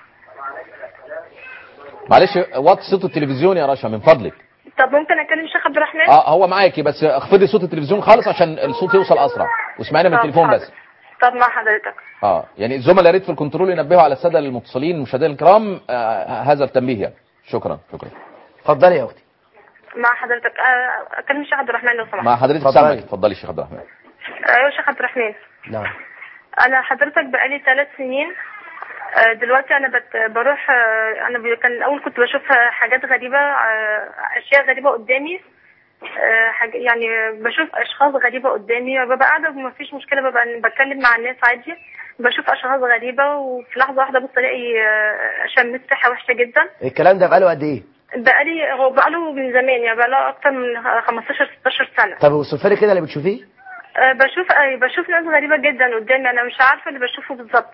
معلش وطي صوت التلفزيون يا رشا من فضلك طب ممكن اكلم الشيخ عبد الرحمن اه هو معاكي بس اخفضي صوت التلفزيون خالص عشان الصوت يوصل اسرع واسمعينا من طب التليفون حاضر. بس طب مع حضرتك اه يعني الزملاء يا ريت في الكنترول ينبهوا على الساده المتصلين المشاهدين الكرام آه هذا التنبيه يعني شكرا شكرا اتفضلي يا اختي مع حضرتك آه، اكلم الشيخ عبد الرحمن لو سمحت مع حضرتك اتفضلي. سامعك اتفضلي يا شيخ عبد الرحمن ايوه شيخ عبد الرحمن نعم انا حضرتك بقالي ثلاث سنين آه، دلوقتي انا بت بروح آه، انا ب- كان الاول كنت بشوف آه، حاجات غريبه آه، اشياء غريبه قدامي آه، حاجة يعني بشوف اشخاص غريبه قدامي ببقى قاعده وما فيش مشكله ببقى بتكلم مع الناس عادي بشوف اشخاص غريبه وفي لحظه واحده بص الاقي آه، شميت ريحه وحشه جدا الكلام ده بقاله قد ايه بقالي هو بقاله من زمان يعني بقاله اكتر من 15 16 سنه طب اوصف لي كده اللي بتشوفيه أه بشوف أه بشوف ناس غريبة جدا قدامي أنا مش عارفة اللي بشوفه بالظبط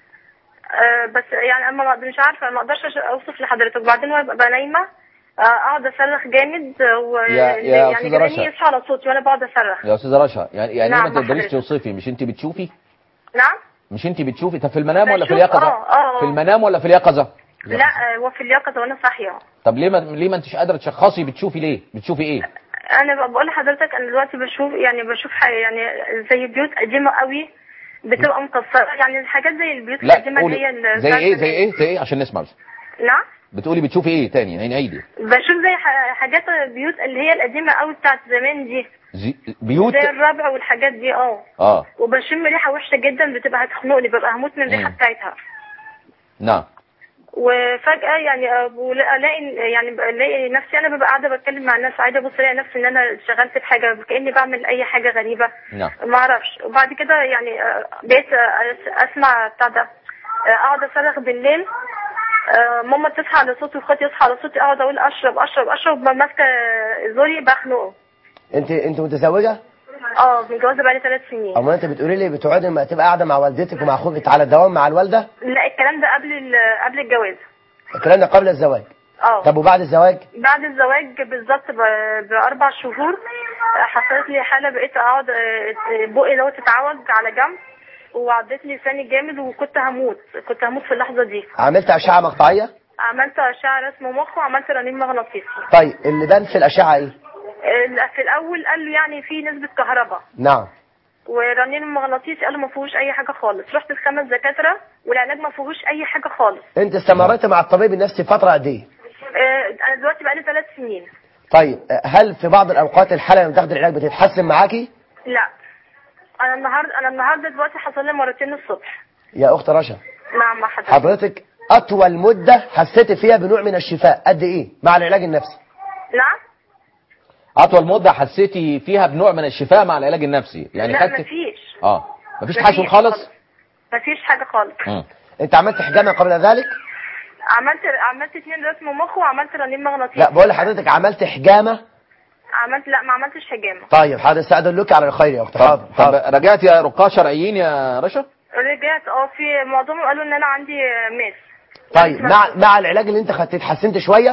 أه بس يعني أنا ما- مش عارفة ما أقدرش أش- أوصف لحضرتك وبعدين وأنا ببقى نايمة أه أقعد أصرخ جامد آه، و يا- يا يعني أستاذة جيراني رشا. يصحوا على صوتي وأنا بقعد أصرخ يا استاذه رشا يعني يعني نعم، ما تقدريش حضرتك. توصفي مش انت بتشوفي نعم مش انت بتشوفي طب في المنام ولا في بشوف، اليقظه آه، آه. في المنام ولا في اليقظه لا آه، هو في اليقظة وأنا صاحية طب ليه ما ليه ما انتش قادره تشخصي بتشوفي ليه بتشوفي ايه أنا بقى بقول لحضرتك أنا دلوقتي بشوف يعني بشوف ح- يعني زي بيوت قديمة قوي بتبقى مكسرة يعني الحاجات زي البيوت لا القديمة اللي هي قولي ال- زي بتاعت ايه زي زمان. ايه زي ايه عشان نسمع بس نعم بتقولي بتشوفي ايه تاني يعني عيدي بشوف زي ح- حاجات البيوت اللي هي القديمة قوي بتاعت زمان دي زي بيوت زي الربع والحاجات دي اه اه وبشم ريحة وحشة جدا بتبقى هتخنقني ببقى هموت من الريحة مم. بتاعتها نعم وفجأة يعني آه، ولا- الاقي يعني الاقي نفسي انا ببقى قاعدة بتكلم مع الناس عادي ابص الاقي نفسي ان انا اشتغلت في حاجة كأني بعمل اي حاجة غريبة نعم ما اعرفش وبعد كده يعني آه، بقيت آه، أس- اسمع بتاع ده آه، اقعد اصرخ بالليل آه، ماما تصحى على صوتي واخواتي يصحى على صوتي اقعد اقول اشرب اشرب اشرب ماسكه زوري بخنقه انت انت متزوجه اه متجوزه بقالي ثلاث سنين اما انت بتقولي لي بتقعدي لما تبقى قاعده مع والدتك ومع اخوك على الدوام مع الوالده لا الكلام ده قبل ال- قبل الجواز الكلام ده قبل الزواج اه طب وبعد الزواج بعد الزواج بالظبط ب- باربع شهور آه، حصلت لي حاله بقيت اقعد آه، بقي دوت اتعوج على جنب وعضت لي لساني جامد وكنت هموت كنت هموت في اللحظه دي عملت اشعه مقطعيه عملت اشعه رسم مخ وعملت رنين مغناطيسي طيب اللي بان في الاشعه ايه ال- في الاول قال له يعني في نسبه كهرباء نعم ورنين المغناطيسي قال له ما فيهوش اي حاجه خالص رحت لخمس دكاتره والعلاج ما فيهوش اي حاجه خالص انت استمريت مع الطبيب النفسي فتره قد ايه آه، انا دلوقتي بقالي ثلاث سنين طيب هل في بعض الاوقات الحاله لما تاخد العلاج بتتحسن معاكي لا انا النهارده انا النهارده دلوقتي حصل لي مرتين الصبح يا اخت رشا نعم مع حضرتك حضرتك اطول مده حسيت فيها بنوع من الشفاء قد ايه مع العلاج النفسي نعم اطول مده حسيتي فيها بنوع من الشفاء مع العلاج النفسي يعني لا خدت مفيش اه مفيش مفيش تحسن خالص مفيش حاجه خالص مم. انت عملت حجامه قبل ذلك عملت عملت اتنين رسم مخ وعملت رنين مغناطيسي لا بقول لحضرتك عملت حجامه عملت لا ما عملتش حجامه طيب حاضر سأدلك على الخير يا اخت حاضر طب, حاضر طب رجعت يا رقاة شرعيين يا رشا رجعت اه في معظمهم قالوا ان انا عندي ماس طيب مع مع العلاج اللي انت خدته اتحسنت شويه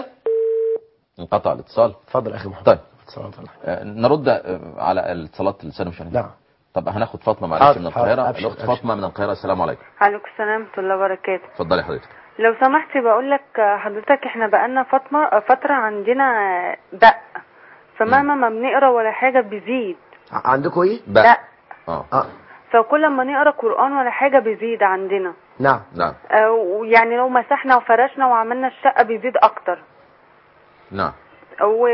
انقطع الاتصال اتفضل يا اخي محمد طيب اتفضل اتفضل. آه، نرد آه، على الاتصالات اللي مش نعم طب هناخد فاطمه معلش حاضر، من حاضر، القاهره أبشر، الاخت أبشر. فاطمه من القاهره السلام عليكم عليكم السلام ورحمة الله وبركاته اتفضلي حضرتك لو سمحتي بقول لك حضرتك احنا بقالنا فترة فترة عندنا دق فمهما ما بنقرا ولا حاجة بيزيد ع- عندكم ايه بقى لا اه اه فكل ما نقرا قرآن ولا حاجة بيزيد عندنا نعم نعم اه، ويعني لو مسحنا وفرشنا وعملنا الشقة بيزيد اكتر نعم و...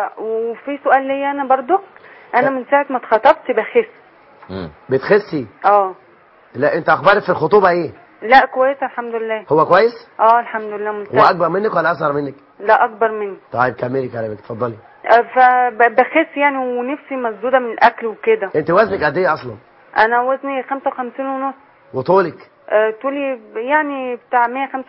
وفي سؤال ليا انا برضو انا من ساعة ما اتخطبت بخس مم. بتخسي اه لا انت اخبارك في الخطوبه ايه لا كويس الحمد لله هو كويس اه الحمد لله هو ممتاز اكبر منك ولا اصغر منك لا اكبر مني طيب كملي كلامك اتفضلي اه، فبخس يعني ونفسي مسدودة من الاكل وكده انت وزنك قد ايه اصلا انا وزني 55 ونص وطولك آه، طولي يعني بتاع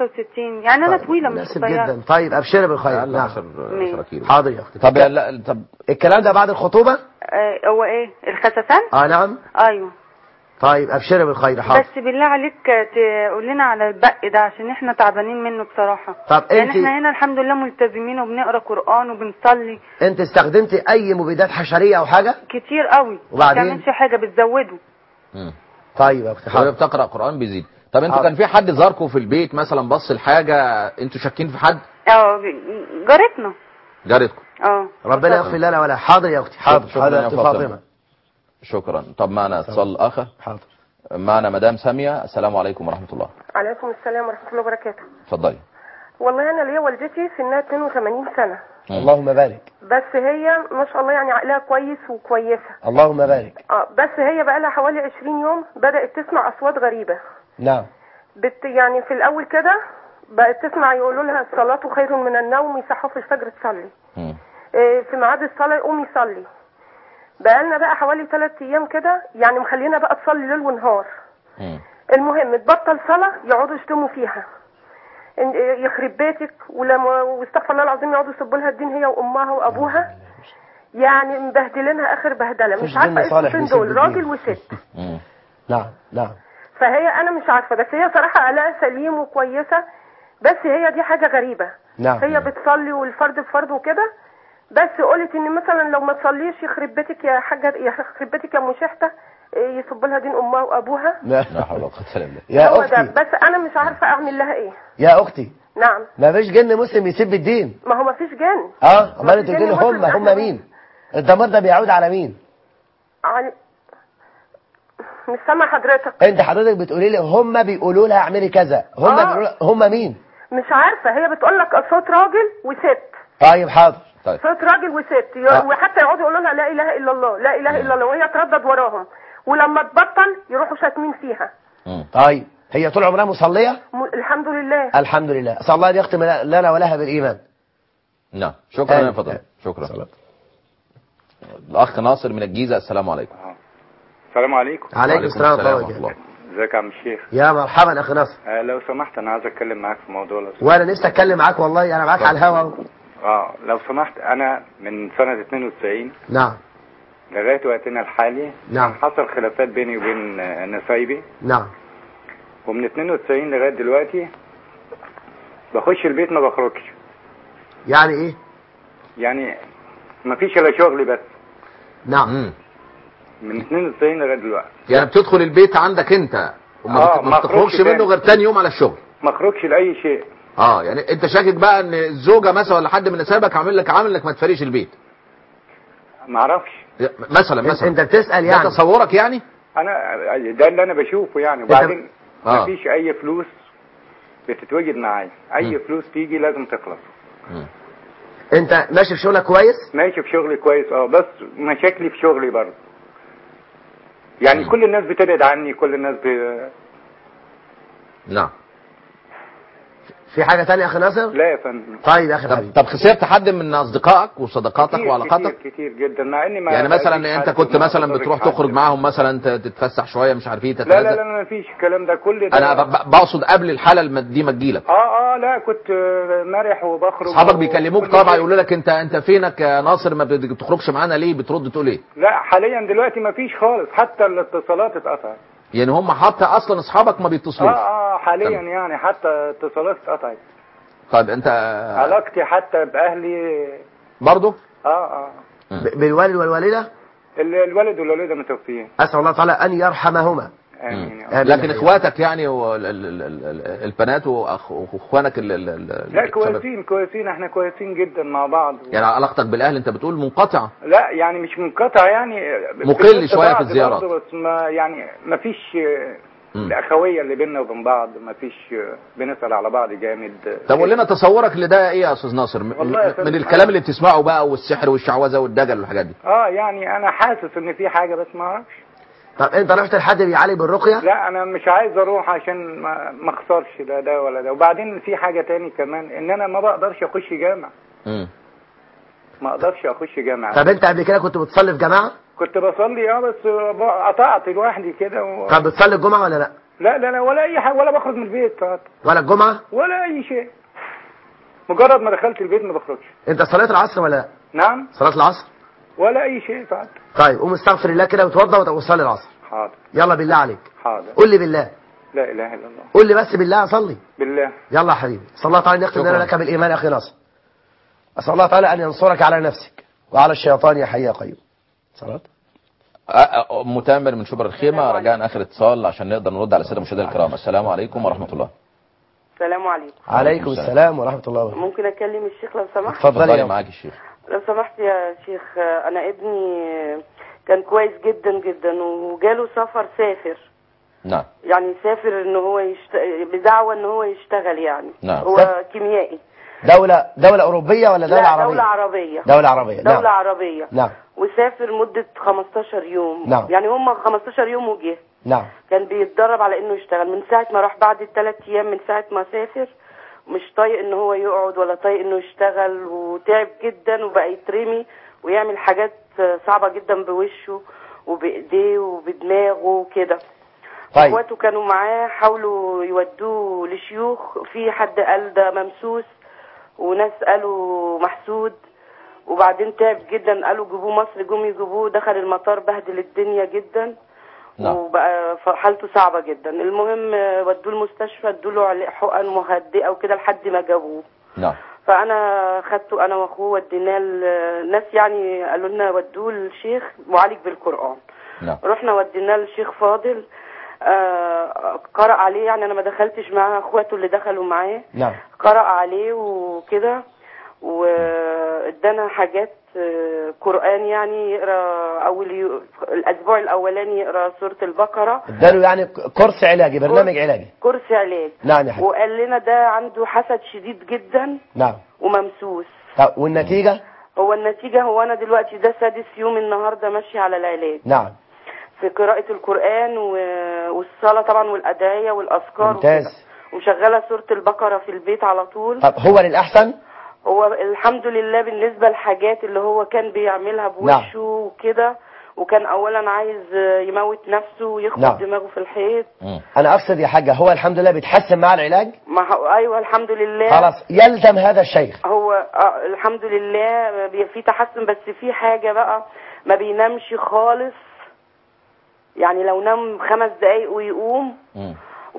165 يعني انا طيب، طويله مش مناسب قصيره جدا طيب ابشري بالخير اقل نعم 10 ماشي. 10 كيلو حاضر يا اختي طب يا لا طب الكلام ده بعد الخطوبه آه، هو ايه الخسسان اه نعم ايوه طيب ابشري بالخير حاضر بس بالله عليك آه، تقول لنا على البق ده عشان احنا تعبانين منه بصراحه طب يعني انت احنا هنا الحمد لله ملتزمين وبنقرا قران وبنصلي انت استخدمتي اي مبيدات حشريه او حاجه كتير قوي وبعدين؟ ما بتعملش حاجه بتزوده مم. طيب يا اختي وهي حاضر بتقرا قران بيزيد طب انتوا حاضر. كان في حد زاركم في البيت مثلا بص لحاجه انتوا شاكين في حد اه جارتنا جارتكم اه ربنا يغفر لنا ولا حاضر يا اختي حاضر شكراً حاضر يا يا اختي فاطمة. فاطمه شكرا طب معنا اتصال اخر حاضر معنا مدام ساميه السلام عليكم ورحمه الله عليكم السلام ورحمة الله وبركاته اتفضلي والله أنا ليا والدتي سنها 82 سنة مم. اللهم بارك بس هي ما شاء الله يعني عقلها كويس وكويسة اللهم بارك اه بس هي بقى لها حوالي 20 يوم بدأت تسمع أصوات غريبة نعم بت يعني في الأول كده بقت تسمع يقولوا لها الصلاة خير من النوم يصحوا في الفجر تصلي مم. إيه، في ميعاد الصلاة يقوم يصلي بقالنا بقى حوالي ثلاث أيام كده يعني مخلينا بقى تصلي ليل ونهار مم. المهم تبطل صلاة يقعدوا يشتموا فيها إن- يخرب بيتك ولما واستغفر الله العظيم يقعدوا يسبوا لها الدين هي وامها وابوها يعني مبهدلينها اخر بهدله مفيش مش عارفه دين ايه صالح الصوتين بيسب دول الدين. راجل وست مم. نعم نعم فهي انا مش عارفه بس هي صراحه عقلها سليم وكويسه بس هي دي حاجه غريبه نعم هي بتصلي والفرد بفرد وكده بس قلت ان مثلا لو ما تصليش يخرب بيتك يا حاجه يخرب بيتك يا مشيحته إيه، يسب لها دين امها وابوها لا لا حول ولا قوه الا بالله يا هو ده اختي بس انا مش عارفه اعمل لها ايه يا اختي نعم ما فيش جن مسلم يسب الدين ما هو ما فيش جن اه امال انت ما بتقولي فيش هم جن مسلم هم إحنا مين الدمار ده بيعود على مين علي... مش سامع حضرتك انت حضرتك بتقولي لي هم بيقولوا لها اعملي كذا هم آه. بيقولوا لها هم مين مش عارفه هي بتقول لك صوت راجل وست طيب حاضر طيب صوت راجل وست ي- آه. وحتى يقعدوا يقولوا لها لا اله الا الله لا اله الا الله وهي تردد وراهم ولما تبطل يروحوا شاتمين فيها مم. طيب هي طول عمرها مصليه م... الحمد لله الحمد لله اسال الله ان يختم لنا ولها بالايمان نعم شكرا يا آمين. فضل شكرا صلاة. الاخ ناصر من الجيزه السلام عليكم السلام عليكم عليكم السلام ورحمه الله ورحمه الله ازيك يا عم الشيخ يا مرحبا اخي ناصر آه لو سمحت انا عايز اتكلم معاك في موضوع لو سمحت. وانا نفسي اتكلم معاك والله انا معاك على الهوا أهو. اه لو سمحت انا من سنة 92 نعم لغاية وقتنا الحالي نعم. كان حصل خلافات بيني وبين آه، نسايبي نعم ومن 92 لغاية دلوقتي بخش البيت ما بخرجش يعني ايه يعني ما فيش الا شغل بس نعم مم. من 92 لغاية دلوقتي يعني بتدخل البيت عندك انت وما آه، بت- ما ما بتخرجش أخرجش منه تاني. غير تاني يوم على الشغل ما اخرجش لاي شيء اه يعني انت شاكك بقى ان الزوجه مثلا ولا حد من نسابك عامل لك عامل انك ما تفاريش البيت ما اعرفش مثلا مثلا انت بتسال ده يعني تصورك يعني انا ده اللي انا بشوفه يعني وبعدين آه. ما فيش اي فلوس بتتوجد معايا اي فلوس تيجي لازم تخلص انت ماشي في شغلك كويس ماشي في شغلي كويس اه بس مشاكلي في شغلي برضه يعني كل الناس بتبعد عني كل الناس ب... نعم في حاجه تانية يا اخي ناصر لا يا فندم طيب يا اخي طب, الحبيب طب خسرت حد من اصدقائك وصداقاتك كتير وعلاقاتك كتير, كتير جدا مع اني ما يعني بقابلش مثلا انت حد كنت وما مثلا بضرش بتروح حد. تخرج معاهم مثلا ت- تتفسح شويه مش عارف ايه لا لا تتغدى لا ما فيش الكلام ده كل ده انا ب- ب- بقصد قبل الحاله الم- دي ما تجيلك اه اه لا كنت آه، مرح وبخرج اصحابك و- بيكلموك كل طبعا شيء. يقولوا لك انت انت فينك يا ناصر ما بت- بتخرجش معانا ليه بترد تقول ايه لا حاليا دلوقتي ما فيش خالص حتى الاتصالات اتقطعت يعني هم حتى اصلا اصحابك ما اه بيتصلوش اه حاليا تمام. يعني حتى اتصالات اتقطعت طيب انت علاقتي حتى باهلي برضه اه اه ب- بالوالد والوالده ال- الولد والوالده متوفيين اسال الله تعالى ان يرحمهما امين يا رب. آمين. لكن اخواتك يعني وال- ال- ال- ال- ال- البنات وأخ- واخوانك ال- ال- ال- لا الشباب. كويسين كويسين احنا كويسين جدا مع بعض يعني علاقتك بالاهل انت بتقول منقطعه لا يعني مش منقطع يعني مقل بنحب شوية في بعض الزيارات. برضه بس ما يعني ما فيش مم. الاخويه اللي بيننا وبين بعض ما فيش بنسال على بعض جامد طب قول لنا تصورك لده ايه يا استاذ ناصر م- والله يا من فندم الكلام اللي بتسمعه بقى والسحر والشعوذه والدجل والحاجات دي اه يعني انا حاسس ان في حاجه بس ما اعرفش طب انت رحت لحد بيعالج بالرقيه لا انا مش عايز اروح عشان ما ما اخسرش لا ده ولا ده وبعدين في حاجه تاني كمان ان انا ما بقدرش اخش جامع مم. ما اقدرش اخش جامع طب انت قبل كده كنت بتصلي في جماعه كنت بصلي اه بس قطعت لوحدي كده و... طب بتصلي الجمعه ولا لا لا لا لا ولا اي حاجه ولا بخرج من البيت فقط. ولا الجمعه ولا اي شيء مجرد ما دخلت البيت ما بخرجش انت صليت العصر ولا لا نعم صلاه العصر ولا اي شيء فقط. طيب قوم استغفر الله كده وتوضى وصلي العصر حاضر يلا بالله عليك حاضر قول لي بالله لا اله الا الله قول لي بس بالله اصلي بالله يلا يا حبيبي صلى الله تعالى ان يختم شكراً. لنا لك بالايمان اخي ناصر اسال الله تعالى ان ينصرك على نفسك وعلى الشيطان يا حي يا قيوم صلاه أ- أ- ام تامر من شبر الخيمه رجعنا اخر اتصال عشان نقدر نرد على الساده المشاهدين الكرام السلام عليكم ورحمه الله السلام عليكم عليكم السلام. السلام ورحمه الله وبركاته ممكن اكلم الشيخ لو سمحت اتفضلي اتفضلي يا معاك الشيخ لو سمحت يا شيخ انا ابني كان كويس جدا جدا وجاله سفر سافر نعم يعني سافر ان هو يشت... بدعوة ان هو يشتغل يعني نعم. هو كيميائي دولة دولة أوروبية ولا دولة لا عربية؟ دولة عربية دولة عربية دولة نعم عربية نعم وسافر مدة 15 يوم نعم. يعني هم 15 يوم وجه نعم كان بيتدرب على انه يشتغل من ساعة ما راح بعد الثلاث ايام من ساعة ما سافر مش طايق ان هو يقعد ولا طايق انه يشتغل وتعب جدا وبقى يترمي ويعمل حاجات صعبة جدا بوشه وبايديه وبدماغه وكده طيب اخواته كانوا معاه حاولوا يودوه لشيوخ في حد قال ده ممسوس وناس قالوا محسود وبعدين تعب جدا قالوا جيبوه مصر جم يجيبوه دخل المطار بهدل الدنيا جدا نعم. وبقى ف- حالته صعبة جدا المهم آه، ودوه المستشفى ادوا له عل- حقن مهدئة وكده لحد ما جابوه نعم فانا خدته انا واخوه وديناه ل- ناس يعني قالوا لنا ودوه للشيخ معالج بالقرآن نعم رحنا وديناه للشيخ فاضل آه قرأ عليه يعني انا ما دخلتش معاه اخواته اللي دخلوا معاه نعم قرأ عليه وكده وادانا حاجات آه، قرآن يعني يقرا اول يو... الاسبوع الاولاني يقرا سورة البقرة اداله يعني كورس علاجي برنامج علاجي كرسي علاج نعم يا حبيبي وقال لنا ده عنده حسد شديد جدا نعم وممسوس طب والنتيجة هو النتيجة هو أنا دلوقتي ده سادس يوم النهاردة ماشي على العلاج نعم في قراءة القرآن و... والصلاة طبعا والأدعية والأذكار ممتاز وكده. ومشغلة سورة البقرة في البيت على طول طب هو للأحسن هو الحمد لله بالنسبة للحاجات اللي هو كان بيعملها بوشه وكده وكان أولا عايز يموت نفسه ويخبط نعم. دماغه في الحيط مم. أنا أقصد يا حاجة هو الحمد لله بيتحسن مع العلاج ما هو أيوه الحمد لله خلاص يلزم هذا الشيخ هو آه الحمد لله بي- في تحسن بس في حاجة بقى ما بينامش خالص يعني لو نام خمس دقايق ويقوم مم. وح-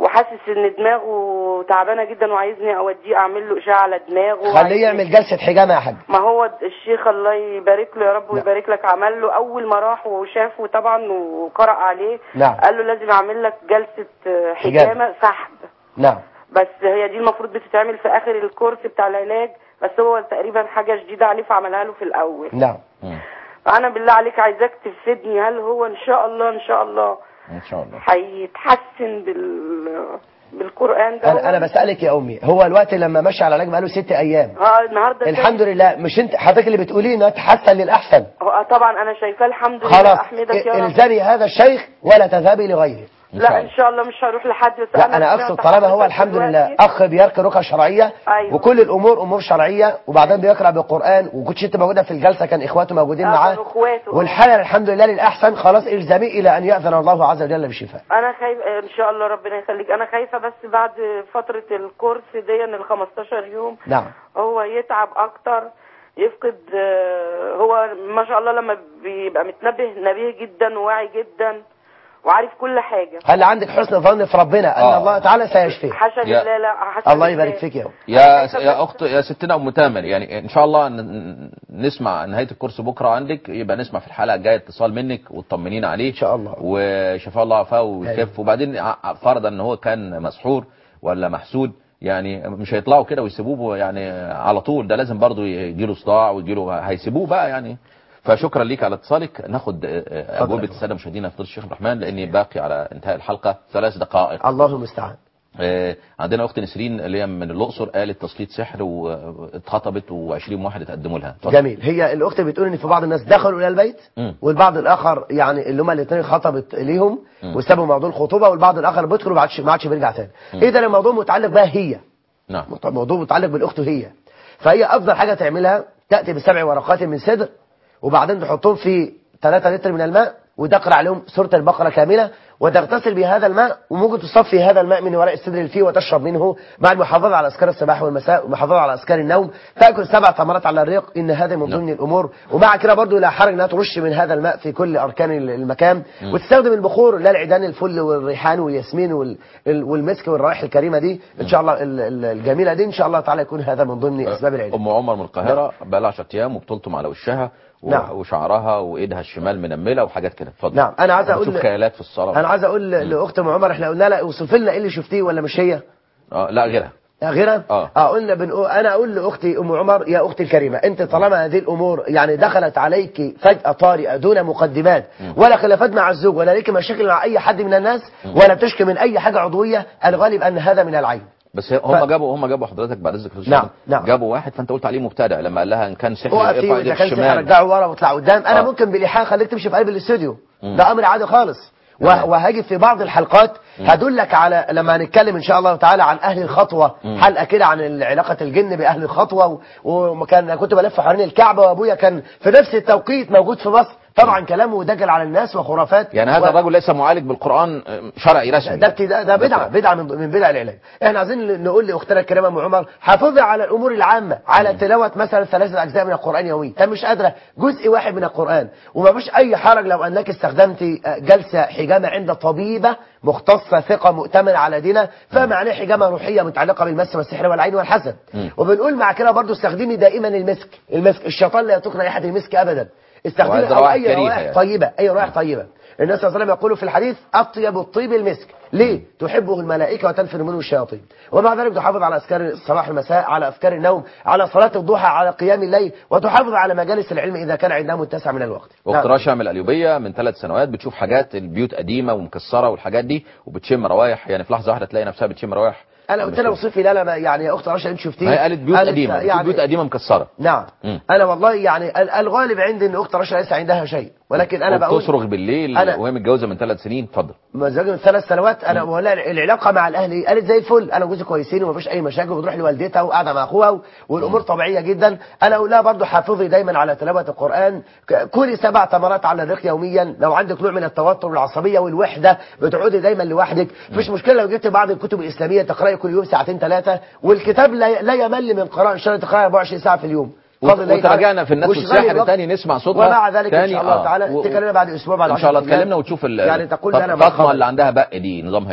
وحاسس ان دماغه تعبانه جدا وعايزني اوديه اعمل له اشعه على دماغه خليه يعمل جلسه حجامه يا حاج ما هو الشيخ الله يبارك له يا رب ويبارك لك عمل له اول ما راح وشافه طبعا وقرأ عليه نعم. قال له لازم اعمل لك جلسه آه، حجامة. حجامه سحب نعم بس هي دي المفروض بتتعمل في اخر الكورس بتاع العلاج بس هو تقريبا حاجه جديده عليه فعملها له في الاول نعم فانا بالله عليك عايزاك تفيدني هل هو ان شاء الله ان شاء الله ان شاء الله هيتحسن بال بالقران ده انا انا بسالك يا امي هو الوقت لما مشى على العلاج بقاله ست ايام اه النهارده الحمد لله مش انت حضرتك اللي بتقولي انه تحسن للاحسن آه طبعا انا شايفاه الحمد لله خلاص احمدك يا رب الزمي هذا الشيخ ولا تذهبي لغيره لا ان شاء الله مش هروح لحد بس لا انا اقصد طالما هو الحمد لله اخ بيرقي رقى شرعيه أيوة. وكل الامور امور شرعيه وبعدين بيقرا بالقران وكنتش انت موجوده في الجلسه كان اخواته موجودين آه، معاه كانوا إخواته. والحاله الحمد لله للاحسن خلاص الزمي الى ان ياذن الله عز وجل بشفاء انا خايفه ان شاء الله ربنا يخليك انا خايفه بس بعد فتره الكورس دي ال 15 يوم نعم هو يتعب اكتر يفقد آه، هو ما شاء الله لما بيبقى متنبه نبيه جدا وواعي جدا وعارف كل حاجه هل عندك حسن ظن في ربنا ان آه. الله تعالى سيشفيه حاشا يا- لله لا حاشا الله لله. يبارك فيك يا أم. يا يا اخت يا ستنا ام تامر يعني ان شاء الله ن- نسمع نهايه الكورس بكره عندك يبقى نسمع في الحلقه الجايه اتصال منك وتطمنين عليه ان شاء الله وشفاء الله عافاه ويخف وبعدين ع- فرضا ان هو كان مسحور ولا محسود يعني مش هيطلعوا كده ويسيبوه يعني على طول ده لازم برضه يجيله صداع ويجيله هيسيبوه بقى يعني فشكرا ليك على اتصالك ناخد آه، آه، اجوبه الساده المشاهدين فضيله الشيخ عبد الرحمن لاني باقي على انتهاء الحلقه ثلاث دقائق الله المستعان آه، عندنا اخت نسرين اللي هي من الاقصر قالت تسليط سحر واتخطبت و20 واحد اتقدموا لها اتفضل. جميل هي الاخت بتقول ان في بعض الناس دخلوا الى البيت مم. والبعض الاخر يعني اللي هم الاثنين خطبت ليهم مم. وسابوا موضوع الخطوبه والبعض الاخر بيدخل وما عادش ما عادش بيرجع تاني مم. اذا الموضوع متعلق بها هي نعم موضوع متعلق بالاخت هي فهي افضل حاجه تعملها تاتي بسبع ورقات من سدر وبعدين تحطهم في 3 لتر من الماء وتقرا عليهم سوره البقره كامله وتغتسل بهذا الماء وممكن تصفي هذا الماء من وراء السدر اللي فيه وتشرب منه مع المحافظه على اذكار الصباح والمساء والمحافظه على اذكار النوم تاكل سبع تمرات على الريق ان هذا من ضمن الامور ومع كده برضو لا حرج انها ترش من هذا الماء في كل اركان المكان مم. وتستخدم البخور لا العيدان الفل والريحان والياسمين وال- ال- والمسك والروائح الكريمه دي ان شاء الله ال- ال- الجميله دي ان شاء الله تعالى يكون هذا من ضمن اسباب العلاج ام عمر من القاهره بقى لها 10 ايام وبتلطم على وشها و- نعم. وشعرها وايدها الشمال منمله وحاجات كده اتفضل نعم انا عايز اقول بتشوف خيالات في الصلاه انا عايز اقول لاخت ام عمر احنا قلنا لها اوصف لنا ايه اللي شفتيه ولا مش هي اه لا غيرها غيرها اه اه قلنا بنقول انا اقول لاختي ام عمر يا اختي الكريمه انت طالما هذه الامور يعني دخلت عليك فجاه طارئه دون مقدمات ولا خلافات مع الزوج ولا ليك مشاكل مع اي حد من الناس ولا بتشكي من اي حاجه عضويه الغالب ان هذا من العين بس هم جابوا هم جابوا حضرتك بعد اذنك يا أستاذ نعم، شاهد. نعم. جابوا واحد فانت قلت عليه مبتدع لما قال لها ان كان سحر وقفي ارفع واذا ايدك كان سحر الشمال رجعه ورا واطلع قدام انا آه. ممكن بالايحاء خليك تمشي في قلب الاستوديو مم. ده امر عادي خالص و- تمام. وهاجي في بعض الحلقات هدلك على لما هنتكلم ان شاء الله تعالى عن اهل الخطوه مم. حلقه كده عن علاقه الجن باهل الخطوه و- وكان كنت بلف حوالين الكعبه وابويا كان في نفس التوقيت موجود في مصر طبعا كلامه دجل على الناس وخرافات يعني هذا و- الرجل ليس معالج بالقران آه، شرعي رسمي ده ابتداء ده بدعه بدعه من من بدع العلاج احنا عايزين نقول لاختنا الكريمه ام عمر حافظي على الامور العامه على تلاوه مثلا ثلاثه اجزاء من القران يوميا طب مش قادره جزء واحد من القران وما فيش اي حرج لو انك استخدمت جلسه حجامه عند طبيبه مختصه ثقه مؤتمنه على دينها فمعناه حجامه روحيه متعلقه بالمس والسحر والعين والحسد مم. وبنقول مع كده برضو استخدمي دائما المسك المسك الشيطان لا يترك رائحه المسك ابدا استخدمي وهذا أو روائح اي كريهة روائح يعني. طيبه اي روائح طيبه النبي صلى الله عليه وسلم يقول في الحديث اطيب الطيب المسك ليه تحبه الملائكه وتنفر منه الشياطين ومع ذلك تحافظ على اذكار الصباح المساء على اذكار النوم على صلاه الضحى على قيام الليل وتحافظ على مجالس العلم اذا كان عندها متسع من الوقت واخت نعم. رشا من القليوبيه من ثلاث سنوات بتشوف حاجات البيوت قديمه ومكسره والحاجات دي وبتشم روايح يعني في لحظه واحده تلاقي نفسها بتشم روايح انا قلت لها اوصفي لا لا ما- يعني يا اخت رشا انت شفتيه ما هي قالت بيوت قالت قديمه بتشوف يعني بيوت قديمه مكسره نعم مم. انا والله يعني ال- الغالب عندي ان اخت رشا ليس عندها شيء ولكن انا بقول وبتصرخ بالليل أنا- وهي متجوزه من ثلاث سنين اتفضل متزوجة من ثلاث سنوات انا ولا العلاقه مع الاهل إيه؟ قالت زي الفل انا وجوزي كويسين ومفيش اي مشاكل وبتروح لوالدتها وقاعده مع اخوها و- والامور طبيعيه جدا انا اقول لها برضه حافظي دايما على تلاوه القران ك- كلي سبع تمرات على الريق يوميا لو عندك نوع من التوتر والعصبيه والوحده بتقعدي دايما لوحدك مش مشكله لو جبت بعض الكتب الاسلاميه تقراي كل يوم ساعتين ثلاثه والكتاب لا, لا يمل من قراءه ان شاء الله تقراي 24 ساعه في اليوم بفضل الله تعالى. وتراجعنا في الناس واشغلي والسحر الوقت. تاني نسمع صوتها ومع ذلك ان تاني شاء الله آه. تعالى و- تكلمنا بعد اسبوع بعد ان شاء الله 10 أيام. تكلمنا وتشوف ال- يعني تقول فاط- انا فاطمه اللي عندها بق دي نظامها ايه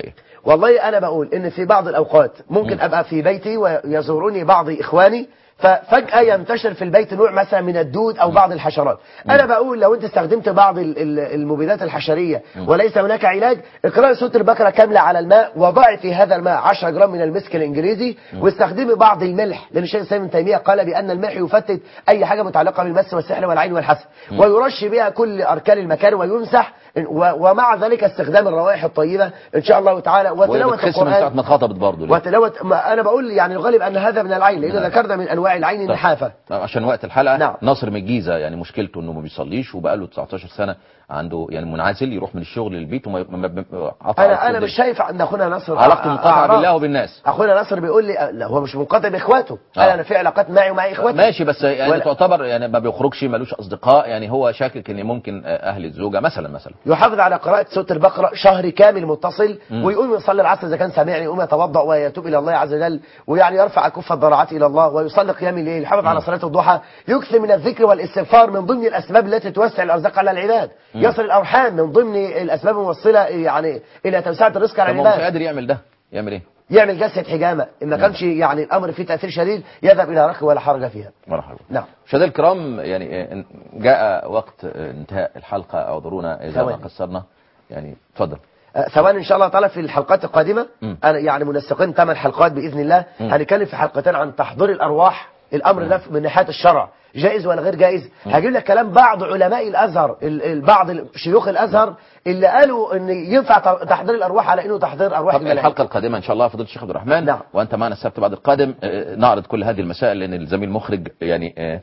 والله انا بقول ان في بعض الاوقات ممكن ابقى في بيتي ويزورني بعض اخواني ففجأة ينتشر في البيت نوع مثلا من الدود أو بعض الحشرات أنا بقول لو أنت استخدمت بعض ال- ال- المبيدات الحشرية وليس هناك علاج اقرأي سورة البقرة كاملة على الماء وضعي في هذا الماء 10 جرام من المسك الإنجليزي واستخدمي بعض الملح لأن الشيخ الإسلام ابن تيمية قال بأن الملح يفتت أي حاجة متعلقة بالمس والسحر والعين والحسد ويرش بها كل أركان المكان ويمسح و- ومع ذلك استخدام الروائح الطيبة إن شاء الله تعالى وهي وتلاوة بتخس من ساعة القرآن ما اتخطبت برضه ليه؟ وتلاوة ما أنا بقول يعني الغالب أن هذا من العين لأن ذكرنا من أنواع العين طيب. النحافة طيب عشان وقت الحلقه نعم. ناصر من الجيزه يعني مشكلته انه ما بيصليش وبقى له 19 سنه عنده يعني منعزل يروح من الشغل للبيت وما ما- ما- قطع انا انا الصدر. مش شايف ان اخونا نصر علاقته منقطعه أعراض. بالله وبالناس اخونا نصر بيقول لي لا هو مش منقطع باخواته آه. قال انا في علاقات معي ومع اخواتي ماشي بس يعني ولا- تعتبر يعني ما بيخرجش ملوش اصدقاء يعني هو شاكك ان ممكن آه، اهل الزوجه مثلا مثلا يحافظ على قراءة سورة البقرة شهر كامل متصل مم. ويقوم يصلي العصر إذا كان سامعني يقوم يتوضأ ويتوب إلى الله عز وجل ويعني يرفع كف الضراعات إلى الله ويصلي قيام الليل يحافظ على صلاة الضحى يكثر من الذكر والاستغفار من ضمن الأسباب التي توسع الأرزاق على العباد مم. يصل الأرحام من ضمن الأسباب الموصلة يعني إلى توسعة الرزق على طب ما هو مش العباد قادر يعمل ده يعمل ايه؟ يعمل جلسة حجامة إن ما كانش يعني الأمر فيه تأثير شديد يذهب إلى رخي ولا حرج فيها مرحبا نعم مشاهدينا الكرام يعني آه، جاء وقت آه، انتهاء الحلقه اعذرونا اذا ما ثواني. قصرنا يعني اتفضل آه، ثواني ان شاء الله تعالى في الحلقات القادمه مم. انا يعني منسقين ثمان حلقات باذن الله مم. هنتكلم في حلقتين عن تحضير الارواح الامر ده من ناحيه الشرع جائز ولا غير جائز هجيب لك كلام بعض علماء الازهر ال- ال- بعض شيوخ الازهر اللي قالوا ان ينفع ت- تحضير الارواح على انه تحضير ارواح طب الملائكه الحلقه القادمه ان شاء الله فضيله الشيخ عبد الرحمن نعم. وانت معنا السبت بعد القادم آه، نعرض كل هذه المسائل لان الزميل المخرج يعني آه،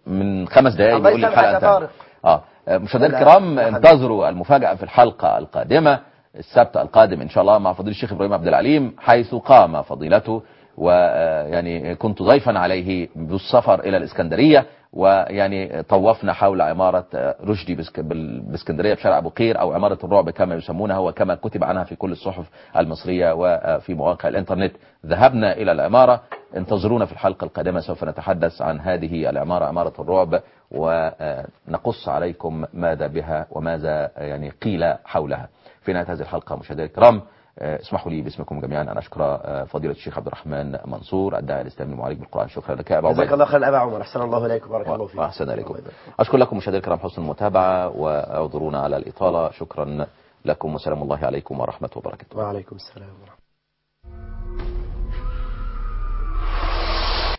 من خمس دقائق الله بيقول لي يسامحك الحلقه يا انتهت طارق. اه آه، مشاهدينا لا، الكرام يا حبيبي. انتظروا المفاجاه في الحلقه القادمه السبت القادم ان شاء الله مع فضيله الشيخ ابراهيم عبد العليم حيث قام فضيلته ويعني كنت ضيفا عليه بالسفر الى الاسكندريه ويعني طوفنا حول عمارة آه، رشدي بسك- بال- باسكندرية بشارع أبو قير أو عمارة الرعب كما يسمونها وكما كتب عنها في كل الصحف المصرية وفي مواقع الإنترنت ذهبنا إلى العمارة انتظرونا في الحلقة القادمة سوف نتحدث عن هذه العمارة عمارة الرعب ونقص عليكم ماذا بها وماذا يعني قيل حولها في نهاية هذه الحلقة مشاهدينا الكرام آه، اسمحوا لي باسمكم جميعا أن أشكر آه، فضيلة الشيخ عبد الرحمن منصور الداعي الإسلامي المعالج بالقرآن شكرا لك يا أبا جزاك عبيد الله خير ابا عمر احسن الله اليك وبارك الله فيك وأحسن إليكم أشكر لكم مشاهدينا الكرام حسن المتابعة وأعذرونا على الإطالة شكرا لكم وسلام الله عليكم ورحمة وبركاته وعليكم السلام ورحمه الله